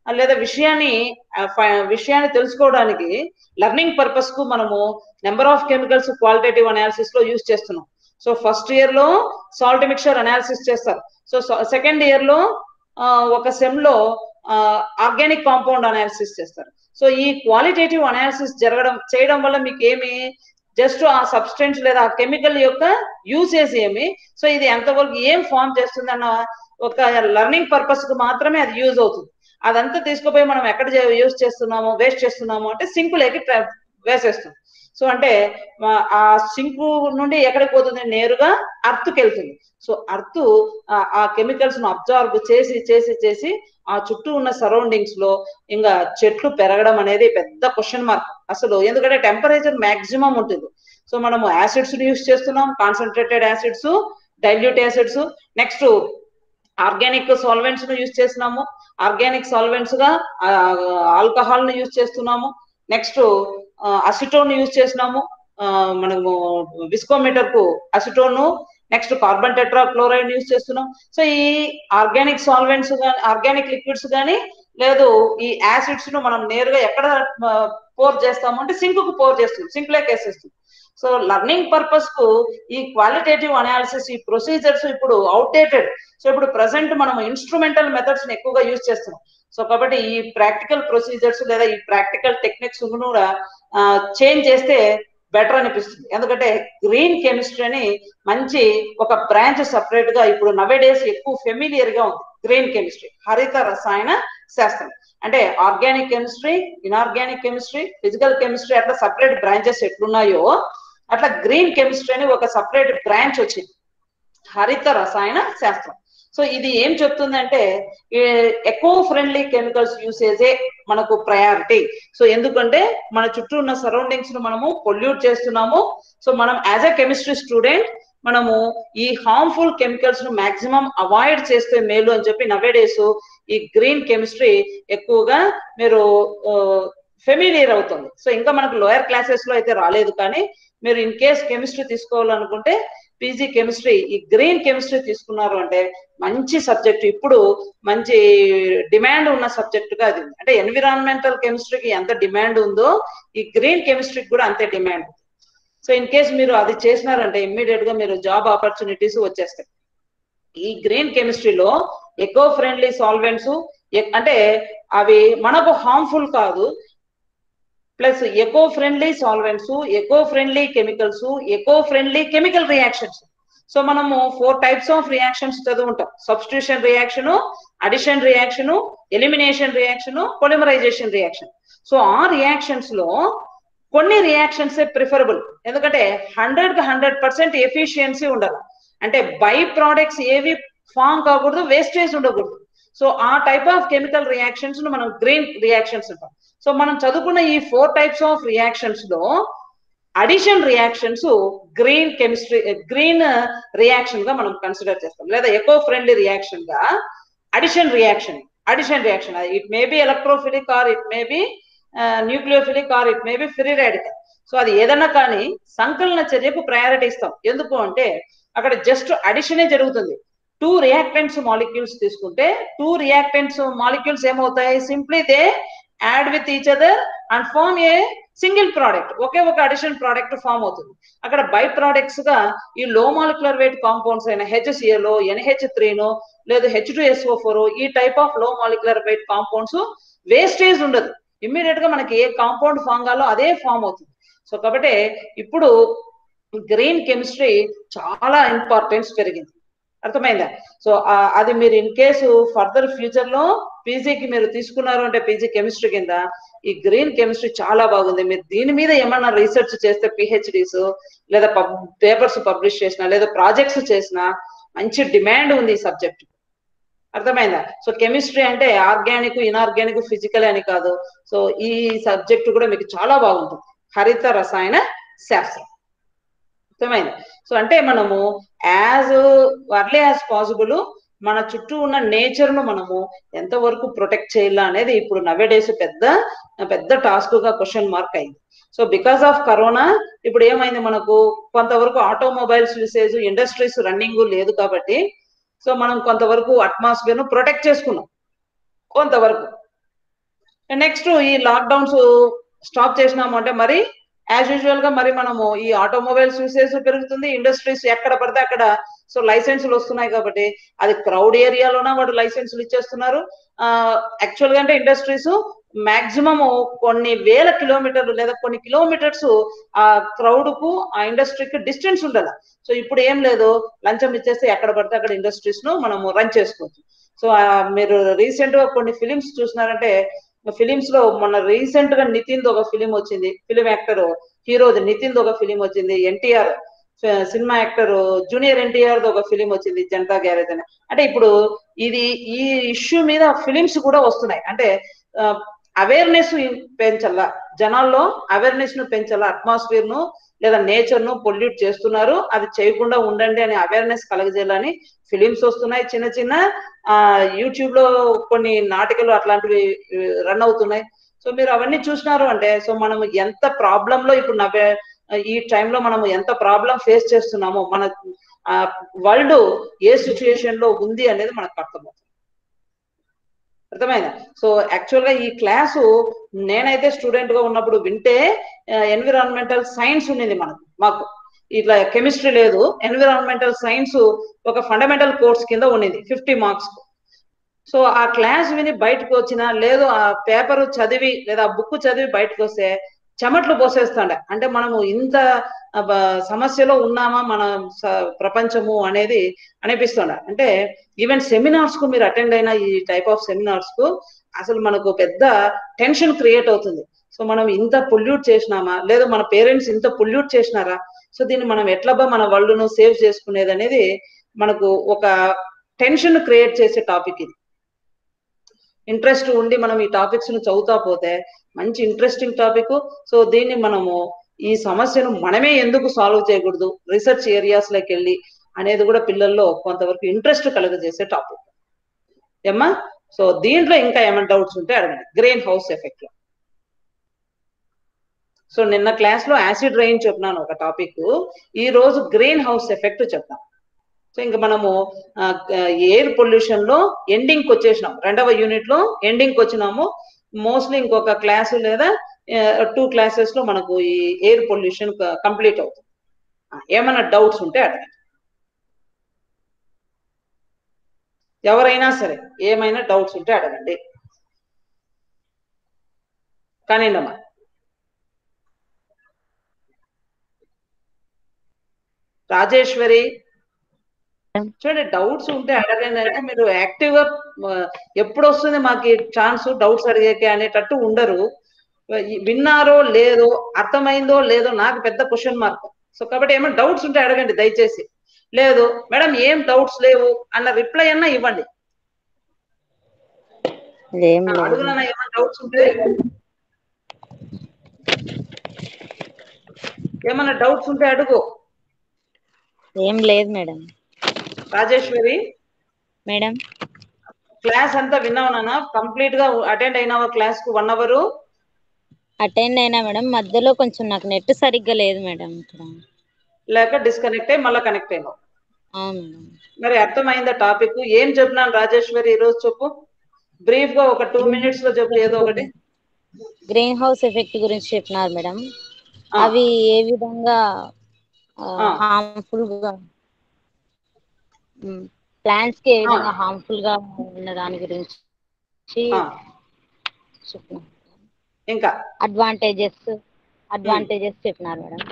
ఆ, లేదా విషయాన్ని ఆ, ఫ- విషయాన్ని తెలుసుకోవడానికి లెర్నింగ్ పర్పస్ కు మనము number of chemicals qualitative analysis లో యూజ్ చేస్తున్నాం సో ఫస్ట్ ఇయర్ లో సాల్ట్ మిక్చర్ అనాలిసిస్ చేస్తారు సో సెకండ్ ఇయర్ లో ఆ, ఒక సెమ్ లో ఆర్గానిక్ కాంపౌండ్ అనాలిసిస్ చేస్తారు సో ఈ క్వాలిటేటివ్ అనాలిసిస్ జరగడం చేయడం వల్ల మీకు ఏమి జస్ట్ ఆ సబ్స్టెన్స్ లేదా ఆ కెమికల్ యొక్క యూసేజ్ ఏమి సో ఇది ఎంతవరకు ఏం ఫామ్ చేస్తుంది అన్న ఒక లెర్నింగ్ పర్పస్ కు మాత్రమే అది యూజ్ అవుతుంది అదంతా తీసుకుపోయి మనం ఎక్కడ యూజ్ చేస్తున్నాము వేస్ట్ చేస్తున్నాము అంటే సింకులోకి ట్ర- వేసేస్తాం సో అంటే మా- ఆ సింకు నుండి ఎక్కడికి పోతుంది నేరుగా అర్త్కి వెళ్తుంది సో అర్త్ ఆ కెమికల్స్ ను అబ్జార్బ్ చేసి చేసి చేసి ఆ చుట్టూ ఉన్న సరౌండింగ్స్ లో ఇంకా చెట్లు పెరగడం అనేది పెద్ద క్వశ్చన్ మార్క్ అసలు ఎందుకంటే టెంపరేచర్ మాక్సిమం ఉంటుంది సో మనము యాసిడ్స్ యూస్ చేస్తున్నాం concentrated acids dilute acids next organic solvents ను యూజ్ చేస్తున్నాము ఆర్గానిక్ సాల్వెంట్స్ గా ఆల్కహాల్ ను యూజ్ చేస్తున్నాము నెక్స్ట్ అసిటోన్ యూజ్ చేసినాము ఆ, మనము విస్కోమీటర్ కు acetone next carbon tetra tetrachloride use చేస్తున్నాం సో ఈ ఆర్గానిక్ సాల్వెంట్స్ కానీ ఆర్గానిక్ లిక్విడ్స్ కానీ లేదు ఈ యాసిడ్స్ ను మనం నేరుగా ఎక్కడ పోర్ చేస్తాము అంటే సింక్ కు పోర్ చేస్తాం సింక్ లోకి వేసేస్తాం సో లర్నింగ్ పర్పస్ కు ఈ క్వాలిటేటివ్ అనాలిసిస్ ఈ ప్రొసీజర్స్ ఇప్పుడు అవుట్డేటెడ్ సో ఇప్పుడు ప్రజెంట్ మనం ఇన్స్ట్రుమెంటల్ మెథడ్స్ ని ఎక్కువగా యూజ్ చేస్తున్నాం సో కాబట్టి ఈ ప్రాక్టికల్ ప్రొసీజర్స్ లేదా ఈ ప్రాక్టికల్ టెక్నిక్స్ కూడా చేంజ్ చేస్తే బెటర్ అనిపిస్తుంది ఎందుకంటే గ్రీన్ కెమిస్ట్రీ అని మంచి ఒక బ్రాంచ్ సపరేట్ గా ఇప్పుడు నవే డేస్ ఎక్కువ ఫెమిలియర్ గా ఉంది గ్రీన్ కెమిస్ట్రీ హరిత రసాయన శాస్త్రం అంటే organic chemistry inorganic chemistry physical chemistry అట్లా సపరేట్ బ్రాంచెస్ ఎట్లున్నాయో అట్లా గ్రీన్ కెమిస్ట్రీ అని ఒక సపరేట్ బ్రాంచ్ వచ్చింది హరిత రసాయన శాస్త్రం సో ఇది ఏం చెప్తుందంటే ఎకో ఫ్రెండ్లీ కెమికల్స్ యూసేజే మనకు ప్రయారిటీ సో ఎందుకంటే మన చుట్టూ ఉన్న సరౌండింగ్స్ ను మనము పొల్యూట్ చేస్తున్నాము సో మనం యాజ్ ఎ కెమిస్ట్రీ స్టూడెంట్ మనము ఈ హార్మ్ఫుల్ కెమికల్స్ ను మాక్సిమం అవాయిడ్ చేస్తే మేలు అని చెప్పి నవేడేస్ ఈ గ్రీన్ కెమిస్ట్రీ ఎక్కువగా మీరు ఫెమిలియర్ అవుతుంది సో ఇంకా మనకు లోయర్ క్లాసెస్ లో అయితే రాలేదు కానీ మీరు ఇన్ కేస్ కెమిస్ట్రీ తీసుకోవాలనుకుంటే పీజీ కెమిస్ట్రీ ఈ గ్రీన్ కెమిస్ట్రీ తీసుకున్నారు అంటే మంచి సబ్జెక్ట్ ఇప్పుడు మంచి డిమాండ్ ఉన్న సబ్జెక్ట్ గా అది ఉంది. అంటే ఎన్విరాన్మెంటల్ కెమిస్ట్రీకి ఎంత డిమాండ్ ఉందో ఈ గ్రీన్ కెమిస్ట్రీకి కూడా అంతే డిమాండ్ ఉంది సో ఇన్ కేస్ మీరు అది చేసినారంటే ఇమ్మీడియట్ గా మీరు జాబ్ ఆపర్చునిటీస్ వచ్చేస్తాయి ఈ గ్రీన్ కెమిస్ట్రీలో ఎకో ఫ్రెండ్లీ సాల్వెంట్స్ అంటే అవి మనకు హార్మ్ఫుల్ కాదు plus eco friendly solvents eco friendly chemicals eco friendly chemical reactions so మనము ఫోర్ టైప్స్ ఆఫ్ రియాక్షన్స్ చదువుంటాం substitution reaction addition reaction elimination reaction polymerization reaction so ఆ రియాక్షన్స్ లో కొన్ని రియాక్షన్స్ ప్రిఫరబుల్ ఎందుకంటే హండ్రెడ్ కి హండ్రెడ్ పర్సెంట్ ఎఫిషియన్సీ ఉండాలి అంటే by products ఏవి ఫామ్ కాకూడదు వేస్టేజ్ ఉండకూడదు సో ఆ టైప్ ఆఫ్ కెమికల్ రియాక్షన్స్ ను మనం గ్రీన్ రియాక్షన్స్ అంటాం సో మనం చదువుకున్న ఈ ఫోర్ టైప్స్ ఆఫ్ రియాక్షన్స్ లో addition reactions green chemistry green reaction గా మనం కన్సిడర్ చేస్తాం లేదా ఎకో ఫ్రెండ్లీ రియాక్షన్ గా addition reaction addition reaction it may be electrophilic or it may be nucleophilic or it may be free radical so అది ఏదన్నా కానీ సంకలన చర్యకు ప్రయారిటీ ఇస్తాం ఎందుకు అంటే అక్కడ జస్ట్ అడిషనే జరుగుతుంది టూ రియాక్టెంట్స్ మాలిక్యూల్స్ తీసుకుంటే టూ రియాక్టెంట్స్ మాలిక్యూల్స్ ఏమవుతాయి simply they add with each other and form a single product ఒకే ఒక అడిషన్ ప్రోడక్ట్ ఫామ్ అవుతుంది అక్కడ బై ప్రోడక్ట్స్ గా ఈ లో మాలిక్యులర్ వెయిట్ కాంపౌండ్స్ అయిన హెచ్సిఎలో ఎన్హెచ్ త్రీనో లేదా హెచ్ టూ ఎస్ఓ ఫోర్ ఈ టైప్ ఆఫ్ లో మాలిక్యులర్ వెయిట్ కాంపౌండ్స్ వేస్టేజ్ ఉండదు ఇమ్మీడియట్ గా మనకి ఏ కాంపౌండ్ ఫామ్ కాలో అదే ఫామ్ అవుతుంది సో కాబట్టి ఇప్పుడు గ్రీన్ కెమిస్ట్రీ చాలా ఇంపార్టెన్స్ పెరిగింది అర్థమైందా సో అది మీరు ఇన్ కేసు ఫర్దర్ ఫ్యూచర్ లో పీజీకి మీరు తీసుకున్నారు అంటే పీజీ కెమిస్ట్రీ కింద ఈ గ్రీన్ కెమిస్ట్రీ చాలా బాగుంది మీరు దీని మీద ఏమన్నా రీసెర్చ్ చేస్తే పిహెచ్డిస్ లేదా పేపర్స్ పబ్లిష్ చేసినా లేదా ప్రాజెక్ట్స్ చేసినా మంచి డిమాండ్ ఉంది ఈ సబ్జెక్ట్ అర్థమైందా సో కెమిస్ట్రీ అంటే ఆర్గానిక్ ఇన్ఆర్గానిక్ ఫిజికల్ అని కాదు సో ఈ సబ్జెక్ట్ కూడా మీకు చాలా బాగుంటుంది హరిత రసాయన శాస్త్రం అర్థమైంది సో అంటే మనము యాజ్ అర్లీ యాజ్ పాసిబుల్ మన చుట్టూ ఉన్న నేచర్ ను మనము ఎంతవరకు ప్రొటెక్ట్ చేయాలా అనేది ఇప్పుడు నవే డేస్ పెద్ద పెద్ద టాస్క్ గా క్వశ్చన్ మార్క్ అయింది సో బికాస్ ఆఫ్ కరోనా ఇప్పుడు ఏమైంది మనకు కొంతవరకు ఆటోమొబైల్స్ యూసేజ్ ఇండస్ట్రీస్ రన్నింగ్ లేదు కాబట్టి సో మనం కొంతవరకు అట్మాస్ఫియర్ ను ప్రొటెక్ట్ చేసుకున్నాం కొంతవరకు నెక్స్ట్ ఈ లాక్డౌన్స్ స్టాప్ చేసినాము అంటే మరి యాజ్ యూజువల్ గా మరి మనము ఈ ఆటోమొబైల్స్ యూసేజ్ పెరుగుతుంది ఇండస్ట్రీస్ ఎక్కడ పడితే అక్కడ సో లైసెన్సులు వస్తున్నాయి కాబట్టి అది క్రౌడ్ ఏరియాలోన వాడు లైసెన్సులు ఇచ్చేస్తున్నారు యాక్చువల్ గా అంటే ఇండస్ట్రీస్ మాక్సిమం కొన్ని వేల కిలోమీటర్లు లేదా కొన్ని కిలోమీటర్స్ ఆ క్రౌడ్ కు ఆ ఇండస్ట్రీకి డిస్టెన్స్ ఉండాలి సో ఇప్పుడు ఏం లేదు లంచం ఇచ్చేస్తే ఎక్కడ పడితే అక్కడ ఇండస్ట్రీస్ ను మనము రన్ చేసుకోవచ్చు సో మీరు రీసెంట్ గా కొన్ని ఫిలిమ్స్ చూసినారంటే ఫిలిమ్స్ లో మొన్న రీసెంట్ గా నితిన్ ఒక ఫిలిం వచ్చింది ఫిలిం యాక్టర్ హీరోది నితిన్ ఒక ఫిలిం వచ్చింది NTR cinema actor junior NTR ఒక ఫిలిం వచ్చింది జనతా గ్యారేజ్ అని అంటే ఇప్పుడు ఇది ఈ ఇష్యూ మీద ఫిలిమ్స్ కూడా వస్తున్నాయి అంటే అవేర్నెస్ పెంచాలా జనాల్లో అవేర్నెస్ ను పెంచాలా అట్మాస్ఫియర్ ను లేదా నేచర్ ను పొల్యూట్ చేస్తున్నారు అది చేయకుండా ఉండండి అనే అవేర్నెస్ కలగజేయాలని ఫిలిమ్స్ వస్తున్నాయి చిన్న చిన్న ఆ యూట్యూబ్ లో కొన్ని నాటికలు అట్లాంటివి రన్ అవుతున్నాయి సో మీరు అవన్నీ చూసినారు అంటే సో మనం ఎంత ప్రాబ్లం లో ఇప్పుడు నవ్వే ఈ టైంలో మనం ఎంత ప్రాబ్లం ఫేస్ చేస్తున్నామో మన వరల్డ్ ఏ సిచ్యుయేషన్ లో ఉంది అనేది మనకు అర్థమవుతుంది అర్థమైందా సో యాక్చువల్ గా ఈ క్లాసు నేనైతే స్టూడెంట్ గా ఉన్నప్పుడు వింటే ఎన్విరాన్మెంటల్ సైన్స్ ఉన్నది మనకు మాకు ఇట్లా కెమిస్ట్రీ లేదు ఎన్విరాన్మెంటల్ సైన్స్ ఒక ఫండమెంటల్ కోర్స్ కింద ఉన్నది ఫిఫ్టీ మార్క్స్ సో ఆ క్లాస్ విని బయటకు వచ్చినా లేదు ఆ పేపర్ చదివి లేదా బుక్ చదివి బయటకు వస్తే చెమట్లు పోసేస్తాండ అంటే మనము ఇంత సమస్యలో ఉన్నామా మన ప్రపంచము అనేది అనిపిస్తుండ అంటే ఈవెన్ సెమినార్స్ కు మీరు అటెండ్ అయిన ఈ టైప్ ఆఫ్ సెమినార్స్ కు అసలు మనకు పెద్ద టెన్షన్ క్రియేట్ అవుతుంది సో మనం ఇంత పొల్యూట్ చేసినామా లేదు మన పేరెంట్స్ ఇంత పొల్యూట్ చేసినారా సో దీన్ని మనం ఎట్లబ్బా మన వరల్డ్ను సేవ్ చేసుకునేది అనేది మనకు ఒక టెన్షన్ క్రియేట్ చేసే టాపిక్ ఇది ఇంట్రెస్ట్ ఉండి మనం ఈ టాపిక్స్ ను చదువుతా పోతే మంచి ఇంట్రెస్టింగ్ టాపిక్ సో దీన్ని మనము ఈ సమస్యను మనమే ఎందుకు సాల్వ్ చేయకూడదు రీసెర్చ్ ఏరియాస్ లోకి వెళ్ళి అనేది కూడా పిల్లల్లో కొంతవరకు ఇంట్రెస్ట్ కలగజేసే టాపిక్ ఏమ్మా సో దీంట్లో ఇంకా ఏమైనా డౌట్స్ ఉంటే అడగండి గ్రెయిన్ హౌస్ ఎఫెక్ట్ లో సో నిన్న క్లాస్ లో యాసిడ్ రైన్ చెప్పినాను ఒక టాపిక్ ఈ రోజు గ్రెయిన్ హౌస్ ఎఫెక్ట్ చెప్తాం సో ఇంకా మనము ఎయిర్ పొల్యూషన్ లో ఎండింగ్ వచ్చేసినాం రెండవ యూనిట్ లో ఎండింగ్ వచ్చినాము మోస్ట్లీ ఇంకొక క్లాస్ లేదా టూ క్లాసెస్ లో మనకు ఈ ఎయిర్ పొల్యూషన్ కంప్లీట్ అవుతుంది ఏమైనా డౌట్స్ ఉంటే అడగండి ఎవరైనా సరే ఏమైనా డౌట్స్ ఉంటే అడగండి కానివ్వండమ్మా రాజేశ్వరి చూడండి డౌట్స్ ఉంటే అడగండి అంటే మీరు యాక్టివ్ గా ఎప్పుడు వస్తుంది మాకు ఛాన్స్ డౌట్స్ అడిగేకే అనేటట్టు ఉండరు విన్నారో లేదో అర్థమైందో లేదో నాకు పెద్ద క్వశ్చన్ మార్క్ సో కాబట్టి ఏమైనా డౌట్స్ ఉంటే అడగండి దయచేసి లేదు మేడం ఏం డౌట్స్ లేవు అన్న రిప్లై అన్నా ఇవ్వండి అడుగునా ఏమైనా డౌట్స్ ఉంటే ఏమైనా డౌట్స్ ఉంటే అడుగు ఏం లేదు మేడం రాజేశ్వరి మేడం క్లాస్ అంతా విన్నావు నాన్న కంప్లీట్ గా అటెండ్ అయినావా క్లాస్ కు వన్ అవర్ అటెండ్ అయినా మేడం మధ్యలో కొంచెం నాకు నెట్ సరిగ్గా లేదు మేడం ఇక్కడ లేక డిస్కనెక్ట్ అయ్యి మళ్ళీ కనెక్ట్ అయినావు అవును మేడం మరి అర్థమైందా టాపిక్ ఏం చెప్పినాను రాజేశ్వరి ఈ రోజు చెప్పు బ్రీఫ్ గా ఒక టూ మినిట్స్ లో చెప్పు ఏదో ఒకటి గ్రీన్ హౌస్ ఎఫెక్ట్ గురించి చెప్పినారు మేడం అవి ఏ విధంగా హార్మ్ఫుల్ గా ప్లాంట్స్ కి ఏ విధంగా హార్మ్ఫుల్ గా ఉన్న దాని గురించి చెప్పినారు ఇంకా అడ్వాంటేజెస్ అడ్వాంటేజెస్ చెప్పినారు మేడం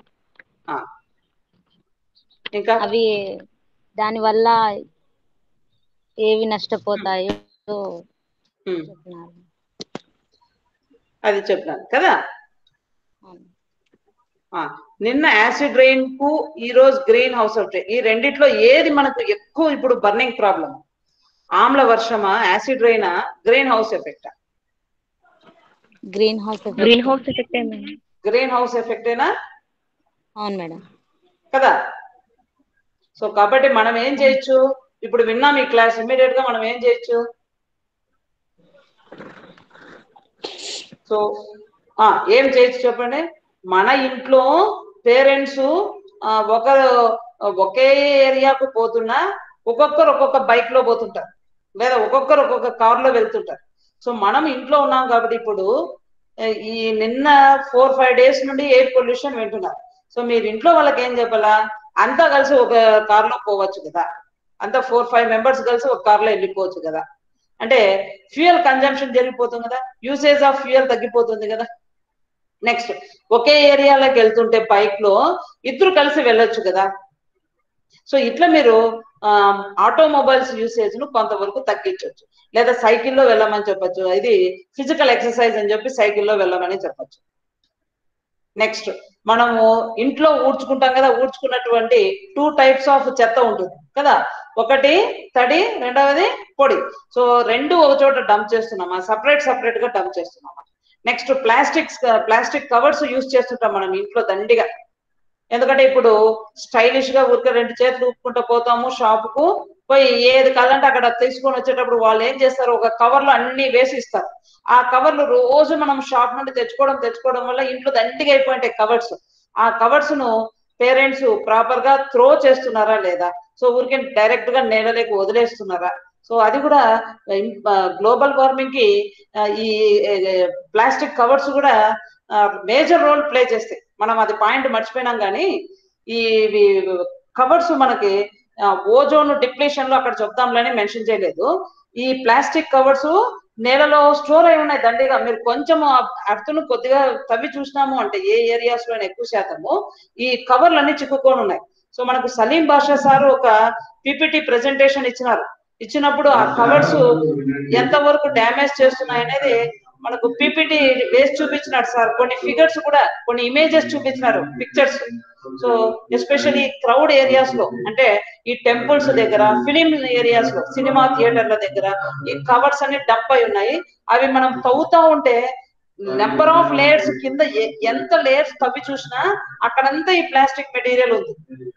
ఇంకా అవి దాని వల్ల ఏవి నష్టపోతాయో చెప్పినారు అది చెప్పినాను కదా నిన్న యాసిడ్ రెయిన్ కు ఈ రోజు గ్రీన్ హౌస్ అవుతాయి ఈ రెండిట్లో ఏది మనకు ఎక్కువ ఇప్పుడు బర్నింగ్ ప్రాబ్లం ఆమ్ల వర్షమా యాసిడ్ రైనా గ్రీన్ హౌస్ ఎఫెక్టా greenhouse green house effect greenhouse ఎఫెక్టేనా అవును మేడం కదా సో కాబట్టి మనం ఏం చేయొచ్చు ఇప్పుడు విన్నాం ఈ క్లాస్ ఇమీడియట్ గా మనం ఏం చేయొచ్చు సో ఏం చేయొచ్చు చెప్పండి మన ఇంట్లో పేరెంట్స్ ఒకరు ఒకే ఏరియాకు పోతున్నా ఒక్కొక్కరు ఒక్కొక్క బైక్ లో పోతుంటారు లేదా ఒక్కొక్కరు ఒక్కొక్క కార్ లో వెళ్తుంటారు సో మనం ఇంట్లో ఉన్నాం కాబట్టి ఇప్పుడు ఆ, ఈ నిన్న ఫోర్ ఫైవ్ డేస్ నుండి ఎయిర్ పొల్యూషన్ వింటున్నారు సో మీరు ఇంట్లో వాళ్ళకి ఏం చెప్పాలా అంతా కలిసి ఒక కార్ లో పోవచ్చు కదా అంతా ఫోర్ ఫైవ్ మెంబర్స్ కలిసి ఒక కార్ లో వెళ్ళిపోవచ్చు కదా అంటే ఫ్యూయల్ కన్జంప్షన్ జరిగిపోతుంది కదా యూసేజ్ ఆఫ్ ఫ్యూయల్ తగ్గిపోతుంది కదా నెక్స్ట్ ఒకే ఏరియాలోకి వెళ్తుంటే బైక్ లో ఇద్దరు కలిసి వెళ్ళొచ్చు కదా సో ఇట్లా మీరు ఆటోమొబైల్స్ యూసేజ్ ను కొంతవరకు తగ్గించవచ్చు లేదా సైకిల్లో వెళ్ళమని చెప్పొచ్చు ఇది ఫిజికల్ ఎక్సర్సైజ్ అని చెప్పి సైకిల్లో వెళ్ళమని చెప్పొచ్చు నెక్స్ట్ మనము ఇంట్లో ఊడ్చుకుంటాం కదా ఊడ్చుకున్నటువంటి టూ టైప్స్ ఆఫ్ చెత్త ఉంటుంది కదా ఒకటి తడి రెండవది పొడి సో రెండు ఒక చోట డంప్ చేస్తున్నామా సపరేట్ సపరేట్ గా డంప్ చేస్తున్నామా next plastics plastic covers use చేస్తుంటాం మనం ఇంట్లో దండిగా ఎందుకంటే ఇప్పుడు స్టైలిష్ గా ఊరికే రెండు చేతులు ఊపుకుంటూ పోతాము షాప్ కు పోయి ఏది కావాలంటే అక్కడ తీసుకొని వచ్చేటప్పుడు వాళ్ళు ఏం చేస్తారు ఒక కవర్ లో అన్ని వేసి ఇస్తారు ఆ కవర్లు రోజు మనం షాప్ నుండి తెచ్చుకోవడం తెచ్చుకోవడం వల్ల ఇంట్లో దండిగా అయిపోయింటాయి కవర్స్ ఆ కవర్స్ ను పేరెంట్స్ ప్రాపర్ గా త్రో చేస్తున్నారా లేదా సో ఊరికే డైరెక్ట్ గా నేలలోకి వదిలేస్తున్నారా సో అది కూడా గ్లోబల్ వార్మింగ్ కి ఆ, ఈ ప్లాస్టిక్ కవర్స్ కూడా మేజర్ రోల్ ప్లే చేస్తాయి మనం అది పాయింట్ మర్చిపోయినాం కానీ ఈ కవర్స్ మనకి ఓజోన్ డిప్లేషన్ లో అక్కడ చెప్తాంలని మెన్షన్ చేయలేదు ఈ ప్లాస్టిక్ కవర్స్ నేలలో స్టోర్ అయి ఉన్నాయి దండిగా మీరు కొంచెం అర్థను కొద్దిగా తవ్వి చూసినాము అంటే ఏ ఏరియాస్ లో ఎక్కువ శాతము ఈ కవర్లు అన్ని చిక్కుకొని ఉన్నాయి సో మనకు సలీం బాషా సార్ ఒక పిపిటి ప్రెజెంటేషన్ ఇచ్చినారు ఇచ్చినప్పుడు ఆ కవర్స్ ఎంత వరకు డ్యామేజ్ చేస్తున్నాయి అనేది మనకు పిపిటి వేసి చూపించినాడు సార్ కొన్ని ఫిగర్స్ కూడా కొన్ని ఇమేజెస్ చూపించినారు pictures so especially crowd areas లో అంటే ఈ టెంపుల్స్ దగ్గర ఫిలిం ఏరియాస్ లో సినిమా థియేటర్ల దగ్గర ఈ కవర్స్ అన్ని డంప్ అయి ఉన్నాయి అవి మనం తవ్వుతా ఉంటే నెంబర్ ఆఫ్ లేయర్స్ కింద ఎ- ఎంత లేయర్స్ తవ్వి చూసినా అక్కడంతా ఈ ప్లాస్టిక్ మెటీరియల్ ఉంది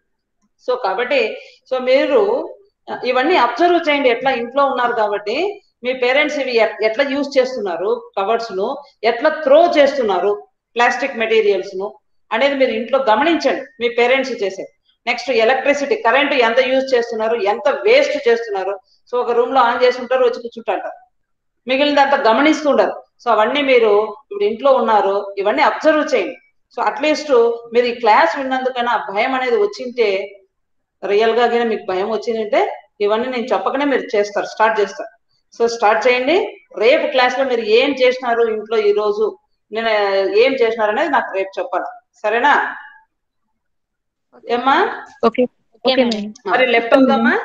సో కాబట్టి సో మీరు ఆ, ఇవన్నీ అబ్జర్వ్ చేయండి ఎట్లా ఇంట్లో ఉన్నారు కాబట్టి మీ పేరెంట్స్ ఇవి ఎట్- ఎట్లా యూజ్ చేస్తున్నారు కవర్స్ ను ఎట్లా త్రో చేస్తున్నారు ప్లాస్టిక్ మెటీరియల్స్ ను అనేది మీరు ఇంట్లో గమనించండి మీ పేరెంట్స్ చేసే నెక్స్ట్ ఎలక్ట్రిసిటీ కరెంట్ ఎంత యూజ్ చేస్తున్నారు ఎంత వేస్ట్ చేస్తున్నారు సో ఒక రూమ్ లో ఆన్ చేసి ఉంటారు వచ్చి కూర్చుంటారు మిగిలినంత గమనిస్తుండరు సో అవన్నీ మీరు ఇప్పుడు ఇంట్లో ఉన్నారు ఇవన్నీ అబ్జర్వ్ చేయండి సో అట్లీస్ట్ మీరు ఈ క్లాస్ విన్నందుకైనా ఆ భయం అనేది వచ్చింటే రియల్ గా గిన మీకు భయం వచ్చిందంటే ఇవన్నీ నేను చెప్పకనే మీరు చేస్తారు స్టార్ట్ చేస్తారు సో స్టార్ట్ చేయండి రేపు క్లాస్ లో మీరు ఏం చేసినారు ఇంట్లో ఈ రోజు నేను ఏం చేసినారు అనేది నాకు రేపు చెప్పాలి సరేనా ఏమ్మా okay okay okay madam madam మరి లెఫ్ట్ అవుదామా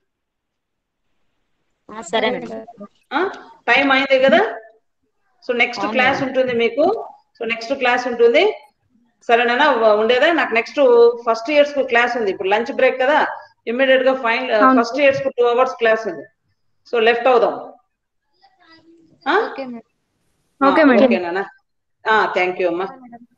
ఆ, సరే మేడం టైం అయింది కదా సో నెక్స్ట్ అవును క్లాస్ మేడం. ఉంటుంది మీకు సో నెక్స్ట్ క్లాస్ ఉంటుంది సరేనా ఉండేదా నాకు నెక్స్ట్ ఫస్ట్ ఇయర్స్ కు క్లాస్ ఉంది ఇప్పుడు లంచ్ బ్రేక్ కదా ఇమ్మీడియట్ గా ఫైన్ అవును. ఫస్ట్ ఇయర్స్ కు టూ అవర్స్ క్లాస్ ఉంది సో లెఫ్ట్ అవుదాం ఓకే మేడం ఓకే మేడం ఓకేనా థ్యాంక్ యూ అమ్మా మేడం